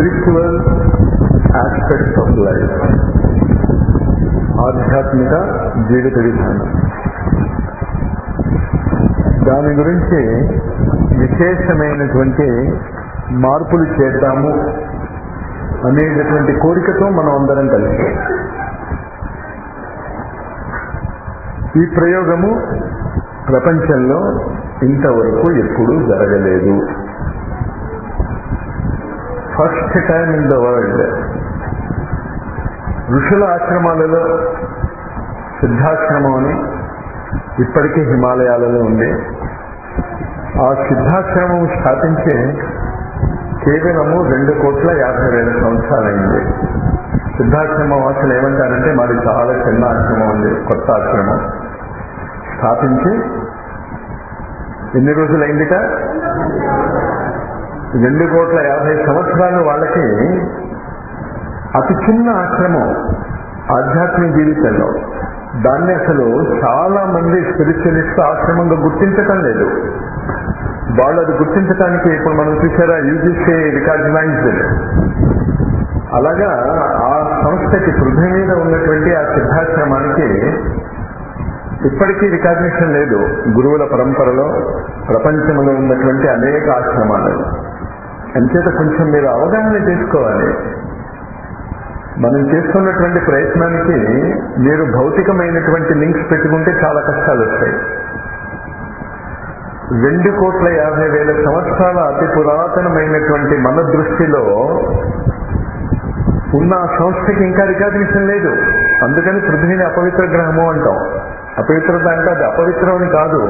Spiritual aspects of life ఆధ్యాత్మిక జీవిత విధానం దాని గురించి విశేషమైనటువంటి మార్పులు చేద్దాము అనేటటువంటి కోరికతో మనం అందరం కలిసి ఈ ప్రయోగము ప్రపంచంలో ఇంతవరకు ఎప్పుడూ జరగలేదు first time in the world ఋషుల ఆశ్రమాలలో సిద్ధాశ్రమం అని ఇప్పటికీ హిమాలయాలలో ఉంది ఆ సిద్ధాశ్రమం స్థాపించి కేవలము రెండు కోట్ల యాభై వేల సంవత్సరాలైంది సిద్ధాశ్రమం వాసులు ఏమంటారంటే మాది చాలా చిన్న ఆశ్రమం ఉంది కొత్త ఆశ్రమం స్థాపించి ఎన్ని రోజులైందిట రెండు కోట్ల యాభై సంవత్సరాలు వాళ్ళకి అతి చిన్న ఆశ్రమం ఆధ్యాత్మిక జీవితంలో దాన్ని అసలు చాలా మంది స్పిరిచువలిస్ట్ ఆశ్రమంగా గుర్తించటం లేదు వాళ్ళు అది గుర్తించడానికి ఇప్పుడు మనం చూసారా యూజీసీ రికాగ్నైజ్డ్ అలాగా ఆ సంస్థకి పృథ్వీ మీద ఉన్నటువంటి ఆ సిద్ధాశ్రమానికి ఇప్పటికీ రికాగ్నిషన్ లేదు గురువుల పరంపరలో ప్రపంచంలో ఉన్నటువంటి అనేక ఆశ్రమాలు అంచేత కొంచెం మీరు అవగాహన చేసుకోవాలి మనం చేస్తున్నటువంటి ప్రయత్నానికి మీరు భౌతికమైనటువంటి లింక్స్ పెట్టుకుంటే చాలా కష్టాలు వస్తాయి రెండు కోట్ల యాభై వేల సంవత్సరాల అతి పురాతనమైనటువంటి మన దృష్టిలో ఉన్న ఆ సంస్థకి ఇంకా రికాగ్నిషన్ లేదు అందుకని పృథ్వీని అపవిత్ర గ్రహము అంటాం అపవిత్రత అంటే అది అపవిత్రం అని కాదు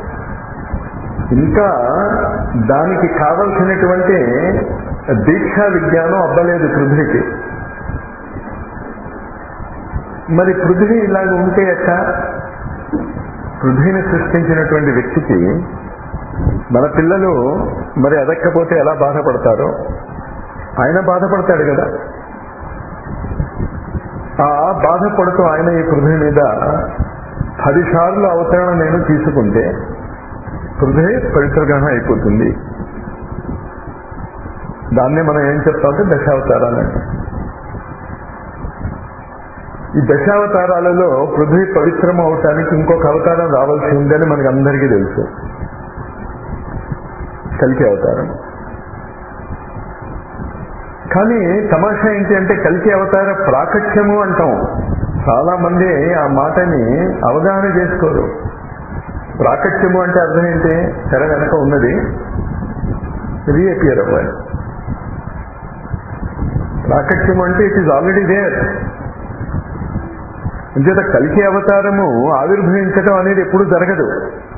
ఇంకా దానికి కావలసినటువంటి దీక్షా విజ్ఞానం అవ్వలేదు పృథ్వీకి మరి పృథ్వీ ఇలాగ ఉంటే ఎట్ట పృథ్వీని సృష్టించినటువంటి వ్యక్తికి మన పిల్లలు మరి ఎదక్కపోతే ఎలా బాధపడతారో ఆయన బాధపడతాడు కదా ఆ బాధపడుతూ ఆయన ఈ పృథ్వీ మీద పదిసార్లు అవతరణ నేను తీసుకుంటే పృథ్వీ పవిత్ర గ్రహం అయిపోతుంది దాన్నే మనం ఏం చెప్తామంటే దశావతారాలంటే ఈ దశావతారాలలో పృథ్వీ పవిత్రం అవటానికి ఇంకొక అవతారం రావాల్సి ఉందని మనకు అందరికీ తెలుసు కలికి అవతారం కానీ తమాషా ఏంటి అంటే కలికి అవతార ప్రాకట్యము అంటాం చాలా మంది ఆ మాటని అవగాహన చేసుకోరు ప్రాకట్యము అంటే అర్థం ఏంటి తెర వెనక ఉన్నది రీఅపియర్ అవ్వాలి ప్రాకట్యము అంటే ఇట్ ఈజ్ ఆల్రెడీ దేర్ అంచేత కలికి అవతారము ఆవిర్భవించడం అనేది ఎప్పుడు జరగదు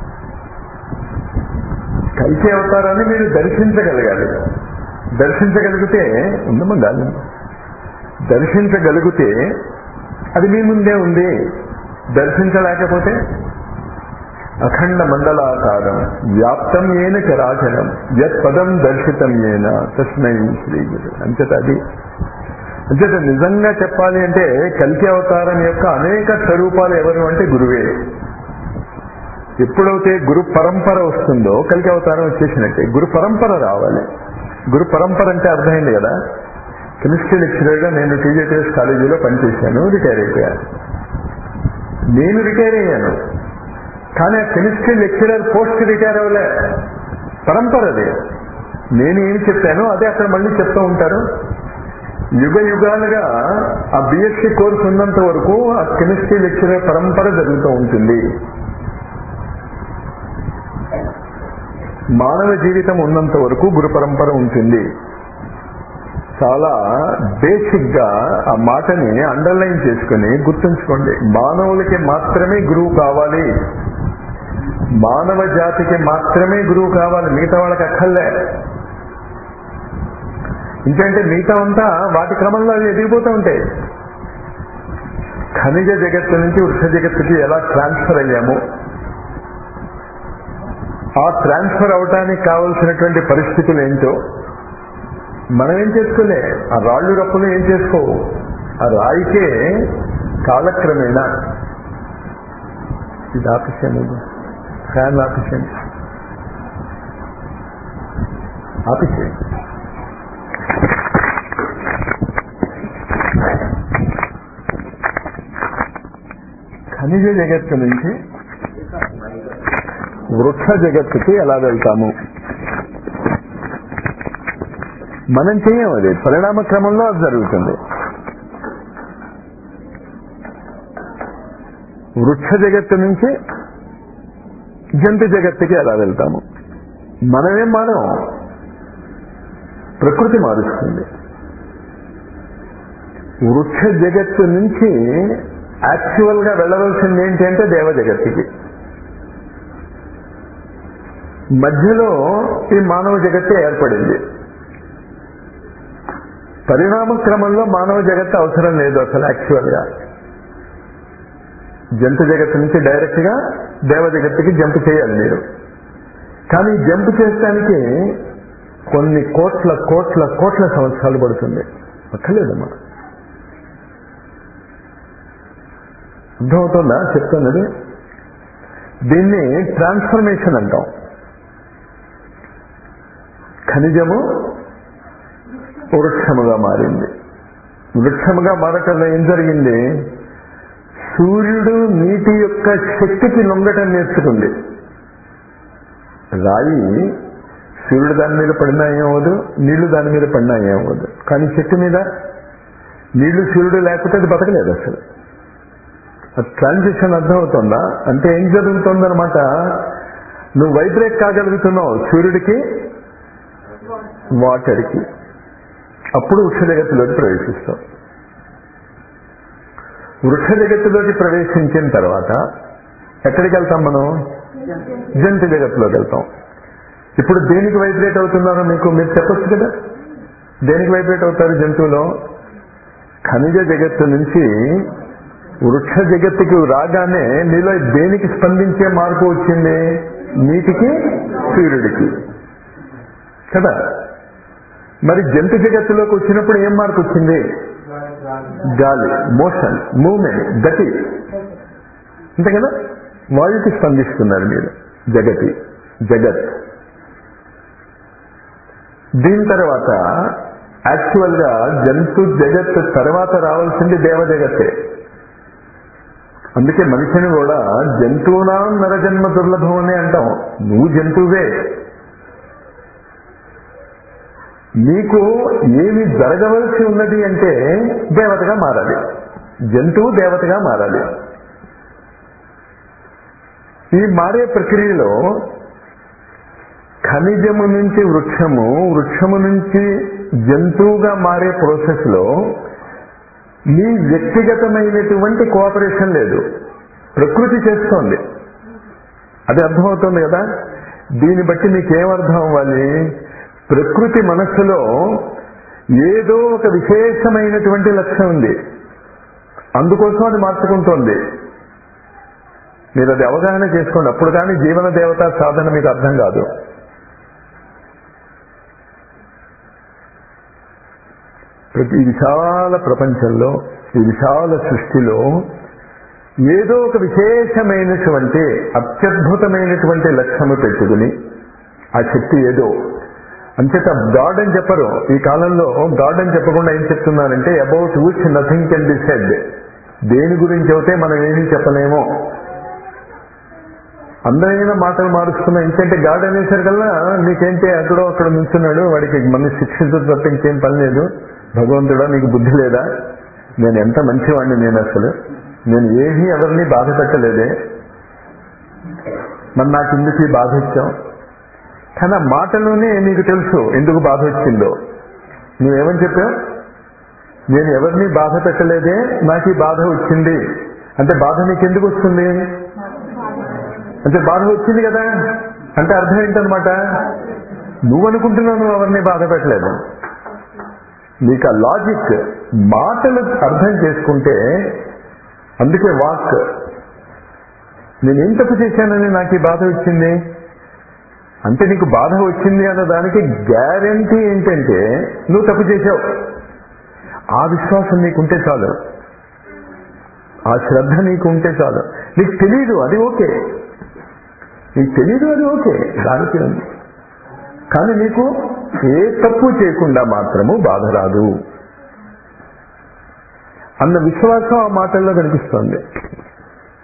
కలికి అవతారాన్ని మీరు దర్శించగలగాలి దర్శించగలిగితే ఉందమ్మా గాలి దర్శించగలిగితే అది మీ ముందే ఉంది దర్శించలేకపోతే అఖండ మండలాకారం వ్యాప్తం ఏన చరాచరం యత్ పదం దర్శితం ఏన తస్మై శ్రీ గురు అంచేత అది అంచేత నిజంగా చెప్పాలి అంటే కలికి అవతారం యొక్క అనేక స్వరూపాలు ఎవరు అంటే గురువే ఎప్పుడైతే గురు పరంపర వస్తుందో కలికి అవతారం వచ్చేసినట్టే గురు పరంపర రావాలి గురు పరంపర అంటే అర్థమైంది కదా కెమిస్ట్రీ లెక్చరర్గా నేను టీజేటీఎస్ కాలేజీలో పనిచేశాను రిటైర్ అయిపోయాను నేను రిటైర్ అయ్యాను కానీ ఆ కెమిస్ట్రీ లెక్చరర్ పోస్ట్ రిటైర్ అవ్వలే పరంపర అది నేను ఏమి చెప్పానో అదే అక్కడ మళ్ళీ చెప్తూ ఉంటారు యుగ యుగాలుగా ఆ బిఎస్సి కోర్స్ ఉన్నంత వరకు ఆ కెమిస్ట్రీ లెక్చరర్ పరంపర జరుగుతూ ఉంటుంది మానవ జీవితం ఉన్నంత వరకు గురు పరంపర ఉంటుంది చాలా బేసిక్ గా ఆ మాటని అండర్లైన్ చేసుకుని గుర్తుంచుకోండి మానవులకి మాత్రమే గురువు కావాలి మానవ జాతికి మాత్రమే గురువు కావాలి మిగతా వాళ్ళకి అక్కర్లే ఇంకంటే మిగతా అంతా వాటి క్రమంలో అవి ఎదిగిపోతూ ఉంటాయి ఖనిజ జగత్తు నుంచి వృక్ష జగత్తుకి ఎలా ట్రాన్స్ఫర్ అయ్యాము ఆ ట్రాన్స్ఫర్ అవటానికి కావలసినటువంటి పరిస్థితులు ఏంటో మనం ఏం చేసుకోలే ఆ రాళ్ళు రప్పులు ఏం చేసుకోవు ఆ రాయికే కాలక్రమేణా ఇది ఆపిస్తాను ఫ్యాన్ ఆపిస్తాను ఆపిస్తే ఖనిజ జగత్తు నుంచి వృక్ష జగత్తుకి ఎలా వెళ్తాము మనం చెయ్యం అది పరిణామ క్రమంలో అది జరుగుతుంది వృక్ష జగత్తు నుంచి జంతు జగత్తుకి ఎలా వెళ్తాము మనమేం మారం ప్రకృతి మారుస్తుంది వృక్ష జగత్తు నుంచి యాక్చువల్ గా వెళ్ళవలసింది ఏంటి అంటే దేవ జగత్తుకి మధ్యలో ఈ మానవ జగత్తే ఏర్పడింది పరిణామ క్రమంలో మానవ జగత్తు అవసరం లేదు అసలు యాక్చువల్ గా జంతు జగత్తు నుంచి డైరెక్ట్ గా దేవ జగత్తుకి జంప్ చేయాలి మీరు కానీ జంప్ చేయడానికి కొన్ని కోట్ల కోట్ల కోట్ల సంవత్సరాలు పడుతుంది అక్కర్లేదమ్మా అర్థమవుతుందా చెప్తున్నది దీన్ని ట్రాన్స్ఫర్మేషన్ అంటాం ఖనిజము వృక్షముగా మారింది వృక్షముగా మారటంలో ఏం జరిగింది సూర్యుడు నీటి యొక్క శక్తికి లొంగటం నేర్చుకుంది రాయి సూర్యుడు దాని మీద పడినా ఏమవ్వదు నీళ్లు దాని మీద పడినా ఏమవ్వదు కానీ చెట్టు మీద నీళ్లు సూర్యుడు లేకపోతే అది బతకలేదు అసలు ట్రాన్సిషన్ అర్థమవుతుందా అంటే ఏం జరుగుతుందన్నమాట నువ్వు వైబ్రేట్ కాగలుగుతున్నావు సూర్యుడికి వాటర్కి అప్పుడు వృక్ష జగత్తులోకి ప్రవేశిస్తావు వృక్ష జగత్తులోకి ప్రవేశించిన తర్వాత ఎక్కడికి వెళ్తాం మనం జంతు జగత్తులోకి వెళ్తాం ఇప్పుడు దేనికి వైబ్రేట్ అవుతున్నారో మీకు మీరు చెప్పొచ్చు కదా దేనికి వైబ్రేట్ అవుతారు జంతువులో ఖనిజ జగత్తు నుంచి వృక్ష జగత్తుకి రాగానే నీలో దేనికి స్పందించే మార్పు వచ్చింది నీటికి సూర్యుడికి కదా మరి జంతు జగత్తులోకి వచ్చినప్పుడు ఏం మార్పు వచ్చింది గాలి మోషన్ మూమెంట్ గతి అంతే కదా వాయుకి స్పందిస్తున్నారు మీరు జగతి జగత్ దీని తర్వాత యాక్చువల్ గా జంతు జగత్ తర్వాత రావాల్సింది దేవ జగత్తే అందుకే మనిషిని కూడా జంతువునా నరజన్మ దుర్లభం అని అంటాం నువ్వు జంతువే నీకు ఏమి జరగవలసి ఉన్నది అంటే దేవతగా మారాలి జంతువు దేవతగా మారాలి ఈ మారే ప్రక్రియలో ఖనిజము నుంచి వృక్షము వృక్షము నుంచి జంతువుగా మారే ప్రాసెస్ లో నీ వ్యక్తిగతమైనటువంటి కోఆపరేషన్ లేదు ప్రకృతి చేస్తోంది అది అర్థమవుతుంది కదా దీన్ని బట్టి నీకేమర్థం అవ్వాలి ప్రకృతి మనస్సులో ఏదో ఒక విశేషమైనటువంటి లక్ష్యం ఉంది అందుకోసం అది మార్చుకుంటోంది మీరు అది అవగాహన చేసుకోండి అప్పుడు కానీ జీవన దేవత సాధన మీకు అర్థం కాదు ప్రతి విశాల ప్రపంచంలో ఈ విశాల సృష్టిలో ఏదో ఒక విశేషమైనటువంటి అత్యద్భుతమైనటువంటి లక్ష్యము పెట్టుకుని ఆ శక్తి ఏదో అంచేత గాడ్ అని చెప్పరు ఈ కాలంలో గాడ్ అని చెప్పకుండా ఏం చెప్తున్నారంటే about which nothing can be said దేని గురించి అయితే మనం ఏమీ చెప్పలేమో అందరైన మాటలు మారుస్తున్నాం ఎందుకంటే గాడ్ అనేసరికల్లా నీకేంటి అక్కడో అక్కడ నుంచున్నాడు వాడికి మన శిక్షించడం తప్ప ఇంకేం పని లేదు భగవంతుడా నీకు బుద్ధి లేదా నేను ఎంత మంచివాడిని నేను అసలు నేను ఏమీ ఎవరిని బాధ పెట్టలేదే మరి నాకు ఎందుకు ఈ బాధ ఇచ్చాం కానీ ఆ మాటలోనే నీకు తెలుసు ఎందుకు బాధ వచ్చిందో నువ్వేమని చెప్పావు నేను ఎవరిని బాధ పెట్టలేదే నాకు ఈ బాధ వచ్చింది అంటే బాధ నీకు ఎందుకు వస్తుంది అంటే బాధ వచ్చింది కదా అంటే అర్థం ఏంటనమాట నువ్వు అనుకుంటున్నావు నువ్వు ఎవరిని బాధ పెట్టలేదు నీకు ఆ లాజిక్ మాటలు అర్థం చేసుకుంటే అందుకే వాక్ నేనేం తప్పు చేశానని నాకు ఈ బాధ వచ్చింది అంటే నీకు బాధ వచ్చింది అన్న దానికి గ్యారంటీ ఏంటంటే నువ్వు తప్పు చేసావు ఆ విశ్వాసం నీకుంటే చాలు ఆ శ్రద్ధ నీకు ఉంటే చాలు నీకు తెలియదు అది ఓకే నీకు తెలియదు అది ఓకే దానికి ఉంది కానీ నీకు ఏ తప్పు చేయకుండా మాత్రము బాధ రాదు అన్న విశ్వాసం ఆ మాటల్లో కనిపిస్తోంది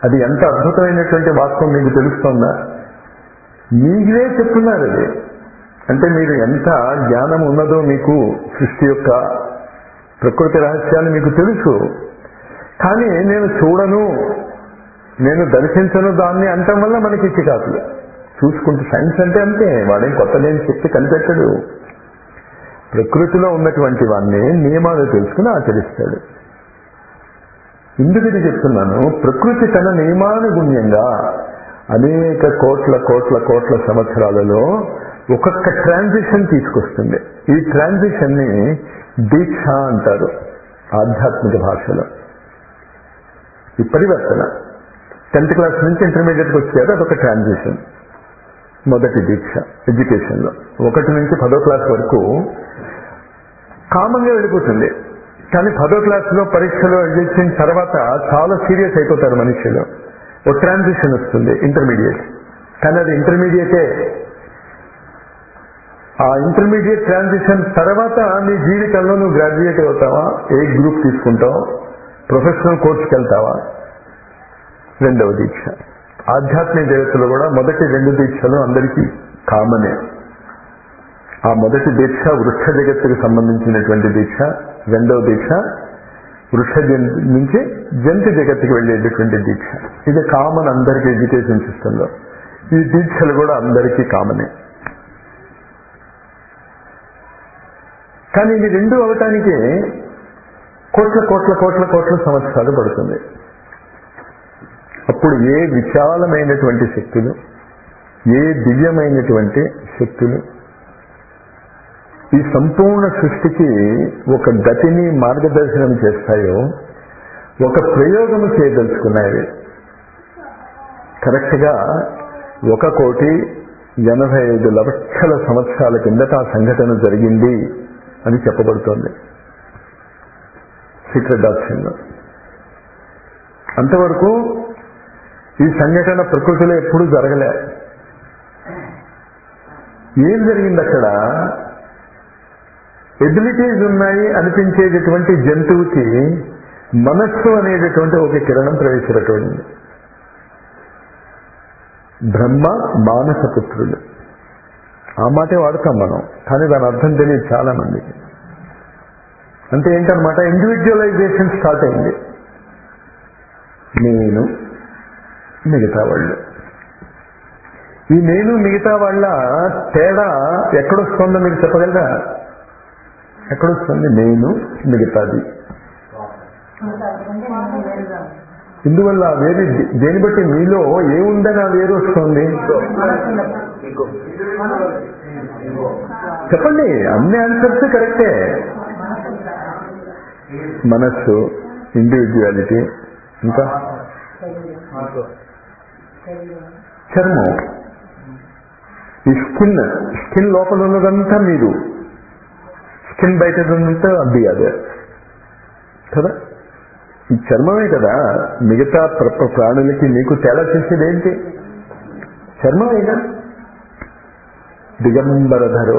అది ఎంత అద్భుతమైనటువంటి వాస్తవం మీకు తెలుస్తోందా మీరే చెప్తున్నారు అది అంటే మీరు ఎంత జ్ఞానం ఉన్నదో మీకు సృష్టి యొక్క ప్రకృతి రహస్యాలు మీకు తెలుసు కానీ నేను చూడను నేను దర్శించను దాన్ని అంటం వల్ల మనకి చికాకులు చూసుకుంటూ సైన్స్ అంటే అంతే వాడేం కొత్త లేని శక్తి కనిపెట్టడు ప్రకృతిలో ఉన్నటువంటి వాడిని నియమాలు తెలుసుకుని ఆచరిస్తాడు ఎందుకు ఇది చెప్తున్నాను ప్రకృతి తన నియమానుగుణ్యంగా అనేక కోట్ల కోట్ల కోట్ల సంవత్సరాలలో ఒక్కొక్క ట్రాన్సిషన్ తీసుకొస్తుంది ఈ ట్రాన్సిషన్ ని దీక్ష అంటారు ఆధ్యాత్మిక భాషలో ఈ పరివర్తన టెన్త్ క్లాస్ నుంచి ఇంటర్మీడియట్కి వచ్చారు అదొక ట్రాన్సిషన్ మొదటి దీక్ష ఎడ్యుకేషన్లో ఒకటి నుంచి పదో క్లాస్ వరకు కామన్గా వెళ్ళిపోతుంది కానీ పదో క్లాసులో పరీక్షలో చేసిన తర్వాత చాలా సీరియస్ అయిపోతారు మనుషులు ఓ ట్రాన్సిషన్ వస్తుంది ఇంటర్మీడియట్ కానీ అది ఇంటర్మీడియటే ఆ ఇంటర్మీడియట్ ట్రాన్సిషన్ తర్వాత నీ జీవితంలో నువ్వు గ్రాడ్యుయేట్ అవుతావా ఏ గ్రూప్ తీసుకుంటావు ప్రొఫెషనల్ కోర్స్కి వెళ్తావా రెండవ దీక్ష ఆధ్యాత్మిక జగత్తులో కూడా మొదటి రెండు దీక్షలు అందరికీ కామనే ఆ మొదటి దీక్ష వృక్ష జగత్తుకు సంబంధించినటువంటి దీక్ష రెండవ దీక్ష వృక్ష జంతు నుంచి జంతు జగత్తుకు వెళ్ళేటటువంటి దీక్ష ఇది కామన్ అందరికీ ఎడ్యుకేషన్ సిస్టంలో ఈ దీక్షలు కూడా అందరికీ కామనే కానీ ఇవి రెండు అవటానికి కోట్ల కోట్ల కోట్ల కోట్ల సంవత్సరాలు పడుతుంది అప్పుడు ఏ విశాలమైనటువంటి శక్తులు ఏ దివ్యమైనటువంటి శక్తులు ఈ సంపూర్ణ సృష్టికి ఒక గతిని మార్గదర్శనం చేస్తాయో ఒక ప్రయోగము చేయదలుచుకున్నాయి కరెక్ట్గా ఒక కోటి ఎనభై ఐదు లక్షల సంవత్సరాల కిందట ఆ సంఘటన జరిగింది అని చెప్పబడుతోంది సీక్రెట్ డాక్టర్లో అంతవరకు ఈ సంఘటన ప్రకృతిలో ఎప్పుడూ జరగలే ఏం జరిగింది అక్కడ ఎబిలిటీస్ ఉన్నాయి అనిపించేటటువంటి జంతువుకి మనస్సు అనేటటువంటి ఒక కిరణం ప్రవేశపెట్టబడింది బ్రహ్మ మానస పుత్రులు ఆ మాటే వాడతాం మనం కానీ దాని అర్థం తెలియదు చాలా మందికి అంటే ఏంటనమాట ఇండివిజువలైజేషన్ స్టార్ట్ అయింది నేను మిగతా వాళ్ళు ఈ నేను మిగతా వాళ్ళ తేడా ఎక్కడొస్తుందో మీరు చెప్పగలరా ఎక్కడొస్తుంది నేను మిగతాది ఇందువల్ల వేరు దేని బట్టి మీలో ఏముందని ఆ వేరు వస్తుంది చెప్పండి అన్ని ఆన్సర్స్ కరెక్టే మనస్సు ఇండివిజువాలిటీ ఇంకా చర్మం ఈ స్కిన్ స్కిన్ లోపల ఉన్నదంతా మీరు స్కిన్ బయట ఉన్నంతా అది అదే కదా ఈ చర్మమే కదా మిగతా ప్ర- ప్రాణులకి మీకు తేడా చేసేది ఏంటి చర్మమేగా దిగంబరధరో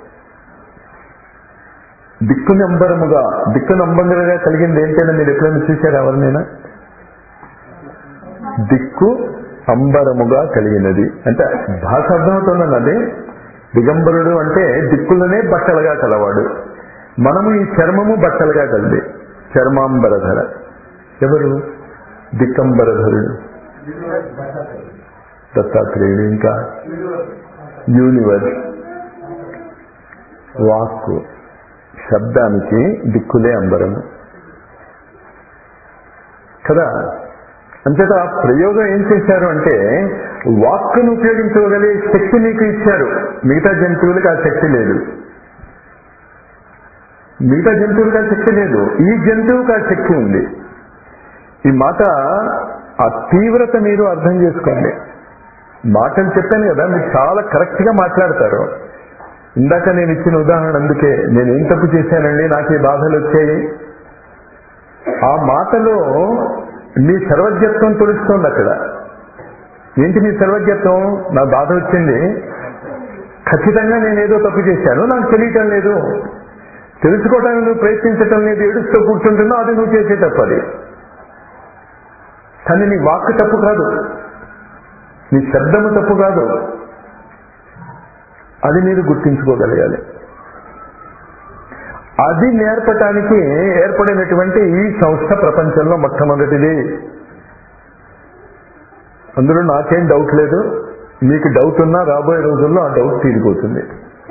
దిక్కునంబరముగా దిక్కునంబరంగా కలిగింది ఏంటైనా మీరు ఎప్పుడైనా చూశారు ఎవరినైనా దిక్కు అంబరముగా కలిగినది అంటే భాష అర్థమవుతుందన్నది దిగంబరుడు అంటే దిక్కులనే బట్టలుగా కలవాడు మనము ఈ చర్మము బట్టలుగా కలిది చర్మాంబరధర ఎవరు దిక్కంబరధరుడు దత్తాత్రేయుడు ఇంకా యూనివర్స్ వాక్కు శబ్దానికి దిక్కులే అంబరము కదా అంతేత ఆ ప్రయోగం ఏం చేశారు అంటే వాక్కును ఉపయోగించగలిగే శక్తి మీకు ఇచ్చారు మిగతా జంతువులకు ఆ శక్తి లేదు మిగతా జంతువులకు ఆ శక్తి లేదు ఈ జంతువుకి ఆ శక్తి ఉంది ఈ మాట ఆ తీవ్రత మీరు అర్థం చేసుకోండి మాటలు చెప్పాను కదా మీరు చాలా కరెక్ట్ గా మాట్లాడతారు ఇందాక నేను ఇచ్చిన ఉదాహరణ అందుకే నేను ఏం తప్పు చేశానండి నాకు ఈ బాధలు వచ్చాయి ఆ మాటలో మీ సర్వజ్ఞత్వం తెలుస్తోంది అక్కడ ఏంటి మీ సర్వజ్ఞత్వం నా బాధ వచ్చింది ఖచ్చితంగా నేను ఏదో తప్పు చేశాను నాకు తెలియటం లేదు తెలుసుకోవడానికి నువ్వు ప్రయత్నించటం లేదు ఏడుస్తూ కూర్చుంటున్నావు అది నువ్వు చేసే తప్పు అది కానీ నీ వాక్ తప్పు కాదు నీ శబ్దము తప్పు కాదు అది మీరు గుర్తించుకోగలగాలి అది నేర్పటానికి ఏర్పడినటువంటి ఈ సంస్థ ప్రపంచంలో మొట్టమొదటిది అందులో నాకేం డౌట్ లేదు మీకు డౌట్ ఉన్నా రాబోయే రోజుల్లో ఆ డౌట్ తీరిపోతుంది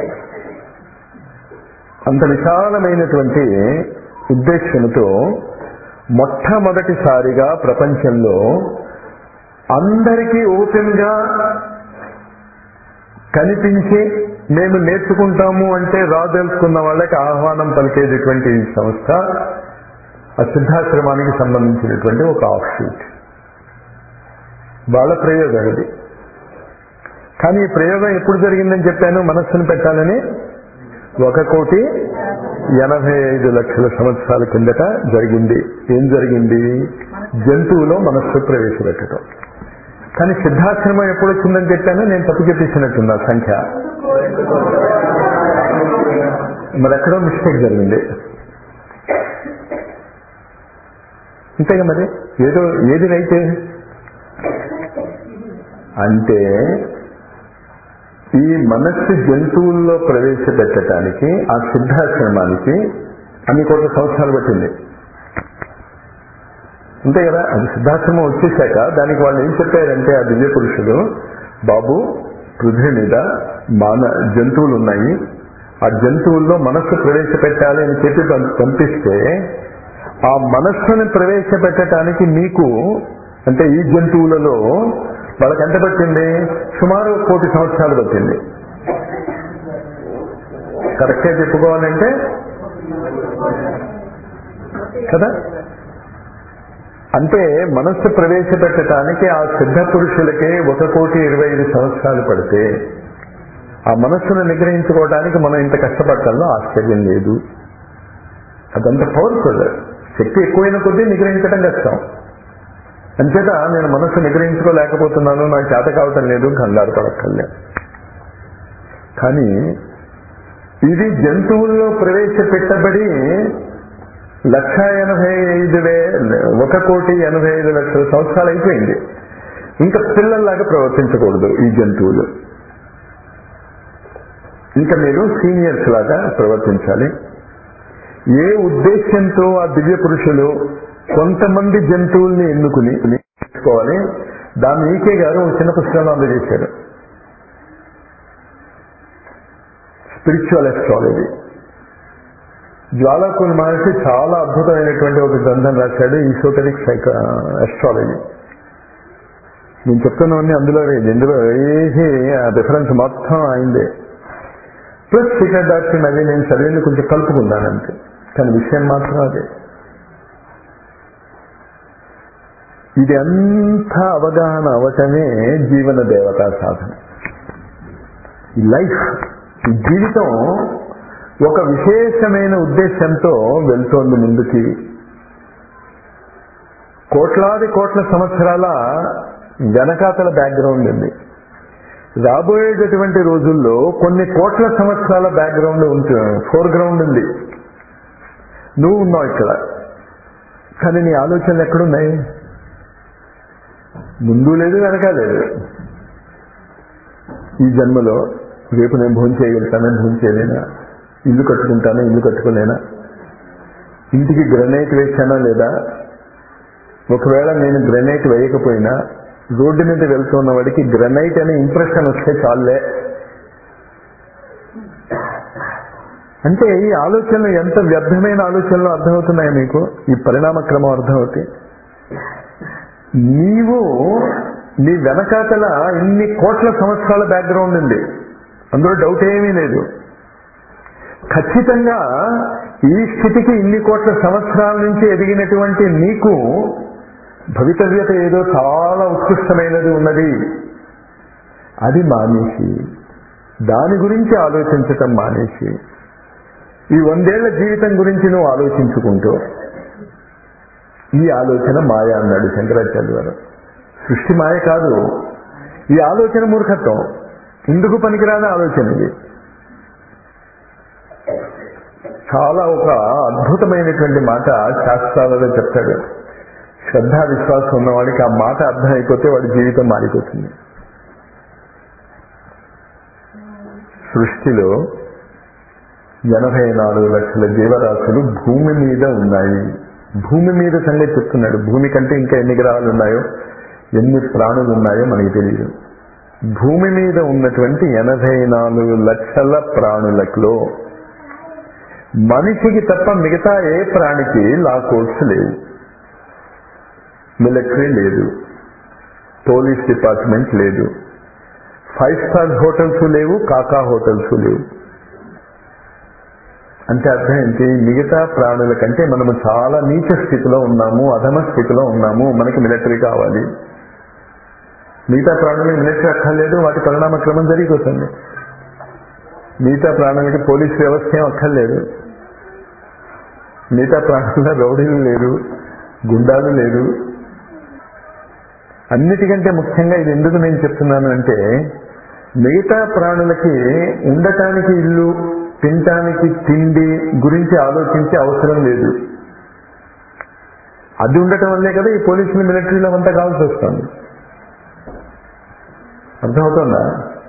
అంత విశాలమైనటువంటి ఉద్దేశంతో మొట్టమొదటిసారిగా ప్రపంచంలో అందరికీ ఓపెన్ గా కనిపించి మేము నేర్చుకుంటాము అంటే రాదలుచుకున్న వాళ్ళకి ఆహ్వానం పలికేటటువంటి ఈ సంస్థ ఆ సిద్ధాశ్రమానికి సంబంధించినటువంటి ఒక ఆఫ్ షూట్ వాళ్ళ ప్రయోగం ఇది కానీ ఈ ప్రయోగం ఎప్పుడు జరిగిందని చెప్పాను మనస్సును పెట్టాలని ఒక కోటి ఎనభై ఐదు లక్షల సంవత్సరాల కిందట జరిగింది ఏం జరిగింది జంతువులో మనస్సు ప్రవేశపెట్టడం కానీ సిద్ధాశ్రమం ఎప్పుడు వచ్చిందని చెప్పాను నేను తప్పు చెప్పేసినట్టున్నా సంఖ్య మరి ఎక్కడో మిస్టేక్ జరిగింది అంతేగా మరి ఏదో ఏది రైతే అంటే ఈ మనస్సు జంతువుల్లో ప్రవేశపెట్టడానికి ఆ సిద్ధాశ్రమానికి అన్ని కోట్ల సంవత్సరాలు పట్టింది అంతే కదా అది సిద్ధాశ్రమం వచ్చేసాక దానికి వాళ్ళు ఏం చెప్పారంటే ఆ దివ్య పురుషులు బాబు పృథ్వీ మీద మాన జంతువులు ఉన్నాయి ఆ జంతువుల్లో మనస్సు ప్రవేశపెట్టాలి అని చెప్పి పం- పంపిస్తే ఆ మనస్సుని ప్రవేశపెట్టడానికి మీకు అంటే ఈ జంతువులలో వాళ్ళకి ఎంత పట్టింది సుమారు కోటి సంవత్సరాలు పట్టింది కరెక్ట్గా చెప్పుకోవాలంటే కదా అంటే మనస్సు ప్రవేశపెట్టడానికి ఆ సిద్ధ పురుషులకే ఒక కోటి ఇరవై ఐదు సంవత్సరాలు పడితే ఆ మనస్సును నిగ్రహించుకోవడానికి మనం ఇంత కష్టపడటంలో ఆశ్చర్యం లేదు అదంత పవర్ఫుల్ శక్తి ఎక్కువైన కొద్దీ నిగ్రహించడం కష్టం అంచేత నేను మనస్సు నిగ్రహించుకోలేకపోతున్నాను నాకు చేత కావటం లేదు కంగారు పడక్కర్లేదు కానీ ఇది జంతువుల్లో ప్రవేశపెట్టబడి లక్ష ఎనభై ఐదు వే ఒక కోటి ఎనభై ఐదు లక్షల సంవత్సరాలు అయిపోయింది ఇంకా పిల్లల్లాగా ప్రవర్తించకూడదు ఈ జంతువులు ఇంకా మీరు సీనియర్స్ లాగా ప్రవర్తించాలి ఏ ఉద్దేశంతో ఆ దివ్య పురుషులు కొంతమంది జంతువుల్ని ఎన్నుకుని తీసుకోవాలి దాన్ని ఈకే గారు ఒక చిన్న పుస్తకంలో అందజేశారు స్పిరిచువల్ ఎస్ట్రాలజీ జ్వాలాకుల్ మహర్షి చాలా అద్భుతమైనటువంటి ఒక గ్రంథం రాశాడు ఈసోటరిక్ సైక అస్ట్రాలజీ నేను చెప్తున్నవన్నీ అందులో లేదు ఇందులో వేసి ఆ రిఫరెన్స్ మొత్తం అయిందే ప్లస్ సీక్రెట్ డాక్టర్ అవి నేను చదివింది కొంచెం కలుపుకున్నానంతే కానీ విషయం మాత్రం అదే ఇది అంతా అవగాహన అవటమే జీవన దేవతా సాధన ఈ లైఫ్ ఈ జీవితం ఒక విశేషమైన ఉద్దేశంతో వెళ్తోంది ముందుకి కోట్లాది కోట్ల సంవత్సరాల వెనకాతల బ్యాక్గ్రౌండ్ ఉంది రాబోయేటటువంటి రోజుల్లో కొన్ని కోట్ల సంవత్సరాల బ్యాక్గ్రౌండ్ ఉంటుంది ఫోర్ గ్రౌండ్ ఉంది నువ్వు ఉన్నావు ఇక్కడ కానీ నీ ఆలోచనలు ఎక్కడున్నాయి ముందు లేదు వెనక లేదు ఈ జన్మలో రేపు నేను భోజనం చేయగలుగుతానా భోజనం చేయలేనా ఇల్లు కట్టుకుంటానా ఇల్లు కట్టుకోలేనా ఇంటికి గ్రనైట్ వేశానా లేదా ఒకవేళ నేను గ్రనైట్ వేయకపోయినా రోడ్డు మీద వెళ్తున్న వాడికి గ్రనైట్ అనే ఇంప్రెషన్ వస్తే చాలే అంటే ఈ ఆలోచనలు ఎంత వ్యర్థమైన ఆలోచనలు అర్థమవుతున్నాయో మీకు ఈ పరిణామ క్రమం అర్థమవుతాయి నీవు నీ వెనకాతల ఇన్ని కోట్ల సంవత్సరాల బ్యాక్గ్రౌండ్ ఉంది అందులో డౌట్ ఏమీ లేదు ఖచ్చితంగా ఈ స్థితికి ఇన్ని కోట్ల సంవత్సరాల నుంచి ఎదిగినటువంటి నీకు భవితవ్యత ఏదో చాలా ఉత్కృష్టమైనది ఉన్నది అది మానేసి దాని గురించి ఆలోచించటం మానేసి ఈ వందేళ్ల జీవితం గురించి నువ్వు ఆలోచించుకుంటూ ఈ ఆలోచన మాయ అన్నాడు శంకరాచార్య గారు సృష్టి మాయ కాదు ఈ ఆలోచన మూర్ఖత్వం ఎందుకు పనికిరాని ఆలోచన ఇది చాలా ఒక అద్భుతమైనటువంటి మాట శాస్త్రాలలో చెప్తాడు శ్రద్ధ విశ్వాసం ఉన్నవాడికి ఆ మాట అర్థం అయిపోతే వాడి జీవితం మారిపోతుంది సృష్టిలో ఎనభై నాలుగు లక్షల జీవరాశులు భూమి మీద ఉన్నాయి భూమి మీద సంగతి చెప్తున్నాడు భూమి కంటే ఇంకా ఎన్ని గ్రహాలు ఉన్నాయో ఎన్ని ప్రాణులు ఉన్నాయో మనకి తెలియదు భూమి మీద ఉన్నటువంటి ఎనభై నాలుగు లక్షల ప్రాణులలో మనిషికి తప్ప మిగతా ఏ ప్రాణికి లా కోడ్స్ లేవు మిలిటరీ లేదు పోలీస్ డిపార్ట్మెంట్ లేదు ఫైవ్ స్టార్ హోటల్స్ లేవు కాకా హోటల్స్ లేవు అంటే అర్థం ఏంటి మిగతా ప్రాణుల కంటే మనము చాలా నీచ స్థితిలో ఉన్నాము అధమ స్థితిలో ఉన్నాము మనకి మిలిటరీ కావాలి మిగతా ప్రాణులకి మిలిటరీ అక్కర్లేదు వాటి పరిణామ క్రమం జరిగిపోతుంది మిగతా ప్రాణులకి పోలీస్ వ్యవస్థ ఏం అక్కర్లేదు మిగతా ప్రాణుల్లో రౌడీలు లేరు గుండాలు లేరు అన్నిటికంటే ముఖ్యంగా ఇది ఎందుకు నేను చెప్తున్నాను అంటే మిగతా ప్రాణులకి ఉండటానికి ఇల్లు తినటానికి తిండి గురించి ఆలోచించే అవసరం లేదు అది ఉండటం వల్లే కదా ఈ పోలీసులు మిలిటరీలో అంతా కావాల్సి వస్తుంది అర్థమవుతుందా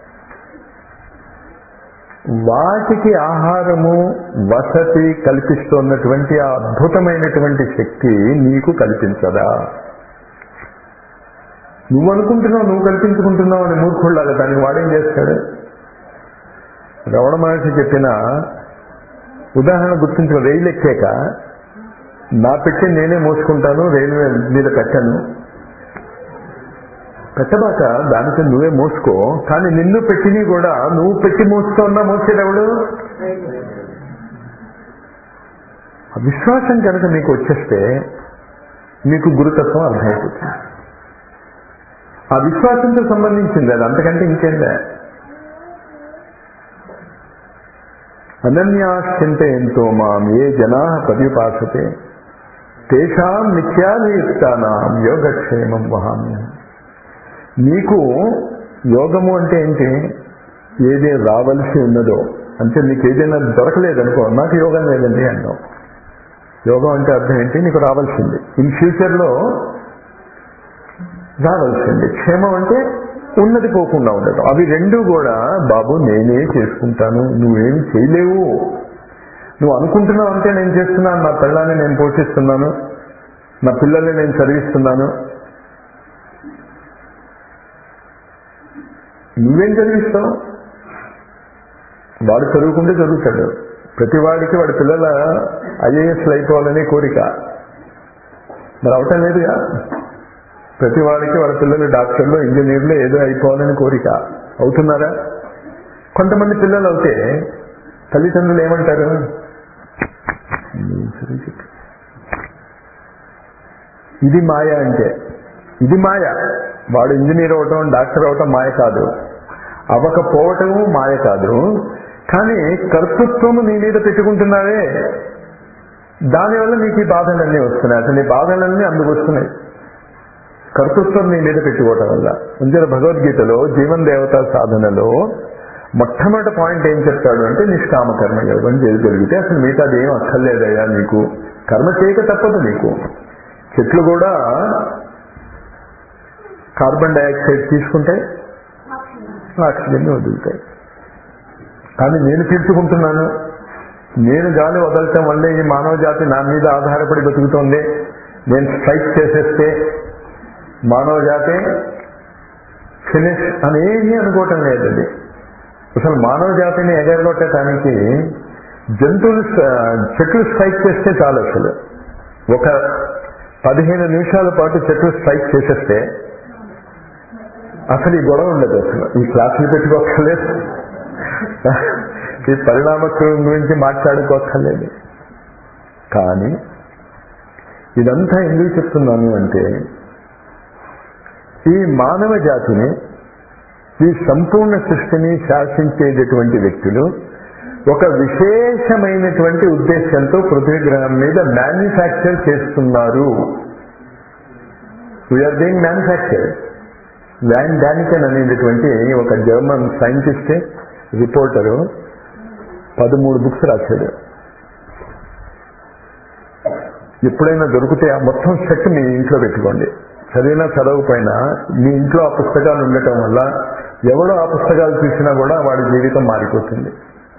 వాటికి ఆహారము వసతి కల్పిస్తున్నటువంటి ఆ అద్భుతమైనటువంటి శక్తి నీకు కల్పించదా నువ్వు అనుకుంటున్నావు నువ్వు కల్పించుకుంటున్నావు అని మూర్ఖుళ్ళగా దానికి వాడేం చేస్తాడు రమణ మహర్షి చెప్పిన ఉదాహరణ గుర్తించిన రైలు ఎక్కాక నా పెట్టి నేనే మోసుకుంటాను రైల్వే మీద పెట్టను పెట్టబాక దానితో నువ్వే మోసుకో కానీ నిన్ను పెట్టిని కూడా నువ్వు పెట్టి మోస్తున్నా మోసేటప్పుడు ఆ విశ్వాసం కనుక మీకు వచ్చేస్తే మీకు గురుతత్వం అర్థమైపోతుంది ఆ విశ్వాసంతో సంబంధించింది అది అంతకంటే ఇంకేందే అనన్యాశ్చింత ఎంతో మాం ఏ జనా పర్యుపాసతే తేషాం నిత్యాభియుక్తానాం యోగక్షేమం వహామ్యం నీకు యోగము అంటే ఏంటి ఏదే రావలసి ఉన్నదో అంటే నీకు ఏదైనా దొరకలేదనుకో నాకు యోగం లేదండి అన్నావు యోగం అంటే అర్థం ఏంటి నీకు రావాల్సింది ఇన్ ఫ్యూచర్లో రావాల్సింది క్షేమం అంటే ఉన్నది పోకుండా ఉండటం అవి రెండు కూడా బాబు నేనే చేసుకుంటాను నువ్వేమి చేయలేవు నువ్వు అనుకుంటున్నావు అంటే నేను చేస్తున్నాను నా పిల్లల్ని నేను పోషిస్తున్నాను నా పిల్లల్ని నేను చదివిస్తున్నాను నువ్వేం చదివిస్తావు వాడు చదువుకుంటే చదువుతాడు ప్రతి వాడికి వాడి పిల్లల ఐఏఎస్లు అయిపోవాలనే కోరిక మరి అవటం లేదుగా ప్రతి వాడికి వాళ్ళ పిల్లలు డాక్టర్లు ఇంజనీర్లు ఏదో అయిపోవాలని కోరిక అవుతున్నారా కొంతమంది పిల్లలు అవుతే తల్లిదండ్రులు ఏమంటారు ఇది మాయ అంటే ఇది మాయ వాడు ఇంజనీర్ అవటం డాక్టర్ అవటం మాయ కాదు అవ్వకపోవటము మాయ కాదు కానీ కర్తృత్వము నీ మీద పెట్టుకుంటున్నావే దానివల్ల నీకు ఈ బాధలన్నీ వస్తున్నాయి అసలు నీ బాధలన్నీ అందుకు వస్తున్నాయి కర్తృత్వం నీ మీద పెట్టుకోవటం వల్ల ఉంచిన భగవద్గీతలో జీవన్ దేవత సాధనలో మొట్టమొదటి పాయింట్ ఏం చెప్తాడు అంటే నిష్కామ కర్మ యోగం చేయగలిగితే అసలు మిగతాది ఏం అక్కర్లేదయ్యా నీకు కర్మ చేయక తప్పదు నీకు చెట్లు కూడా కార్బన్ డైఆక్సైడ్ తీసుకుంటాయి ఆక్సిజన్ వదులుతాయి కానీ నేను పీల్చుకుంటున్నాను నేను గాలి వదలటం వల్లే ఈ మానవ జాతి నా మీద ఆధారపడి బతుకుతోంది నేను స్ట్రైక్ చేసేస్తే మానవ జాతి ఫినిష్ అనేమి అనుకోవటం లేదు అది అసలు మానవ జాతిని ఎగరగొట్టడానికి జంతువులు చెట్లు స్ట్రైక్ చేస్తే చాలు అసలు ఒక పదిహేను నిమిషాల పాటు చెట్లు స్ట్రైక్ చేసేస్తే అసలు ఈ గొడవ ఉండదు అసలు ఈ క్లాసులు పెట్టుకోక్కర్లేదు ఈ పరిణామక్రమం గురించి మాట్లాడుకోక్కర్లేదు కానీ ఇదంతా ఎందుకు చెప్తున్నాను అంటే ఈ మానవ జాతిని ఈ సంపూర్ణ సృష్టిని శాసించేటటువంటి వ్యక్తులు ఒక విశేషమైనటువంటి ఉద్దేశంతో పృథ్వీ గ్రహం మీద మ్యానుఫ్యాక్చర్ చేస్తున్నారు we are being manufacture von Daniken అనేటటువంటి ఒక జర్మన్ సైంటిస్ట్ రిపోర్టరు పదమూడు బుక్స్ రాశాడు ఎప్పుడైనా దొరికితే ఆ మొత్తం సెట్ మీ ఇంట్లో పెట్టుకోండి చదివినా చదవకపోయినా మీ ఇంట్లో ఆ పుస్తకాలు ఉండటం వల్ల ఎవడో ఆ పుస్తకాలు చూసినా కూడా వాడి జీవితం మారిపోతుంది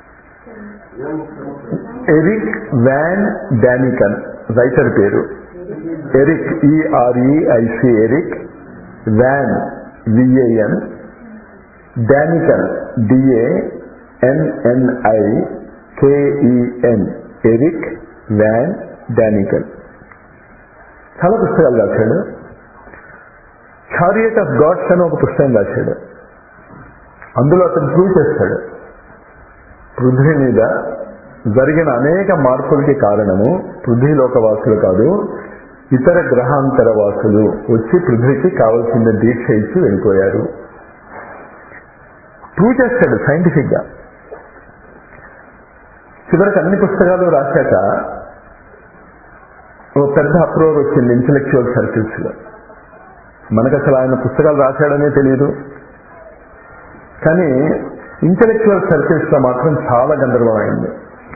ఎరిక్ వ్యాన్ డానికన్ రైటర్ పేరు Erich E R E I C Erich von V A N Daniken D A N N I K E N Erich von Daniken చాలా పుస్తకాలు రాశాడు చారియట్ ఆఫ్ గాడ్స్ అని ఒక పుస్తకం రాశాడు అందులో అతను ప్రూవ్ చేస్తాడు పృథ్వీ మీద జరిగిన అనేక మార్పులకి కారణము పృథ్వీలోక వాసులు కాదు ఇతర గ్రహాంతర వాసులు వచ్చి పృథ్వీకి కావలసిన దీక్ష ఇచ్చి వెళ్ళిపోయారు ప్రూవ్ చేస్తాడు సైంటిఫిక్ గా చివరికి అన్ని పుస్తకాలు రాశాక ఓ పెద్ద అప్రోర్ వచ్చింది ఇంటలెక్చువల్ సర్కిల్స్ లో మనకు అసలు ఆయన పుస్తకాలు రాశాడనే తెలియదు కానీ ఇంటలెక్చువల్ సర్కిల్స్ లో మాత్రం చాలా గందరగోళం అయింది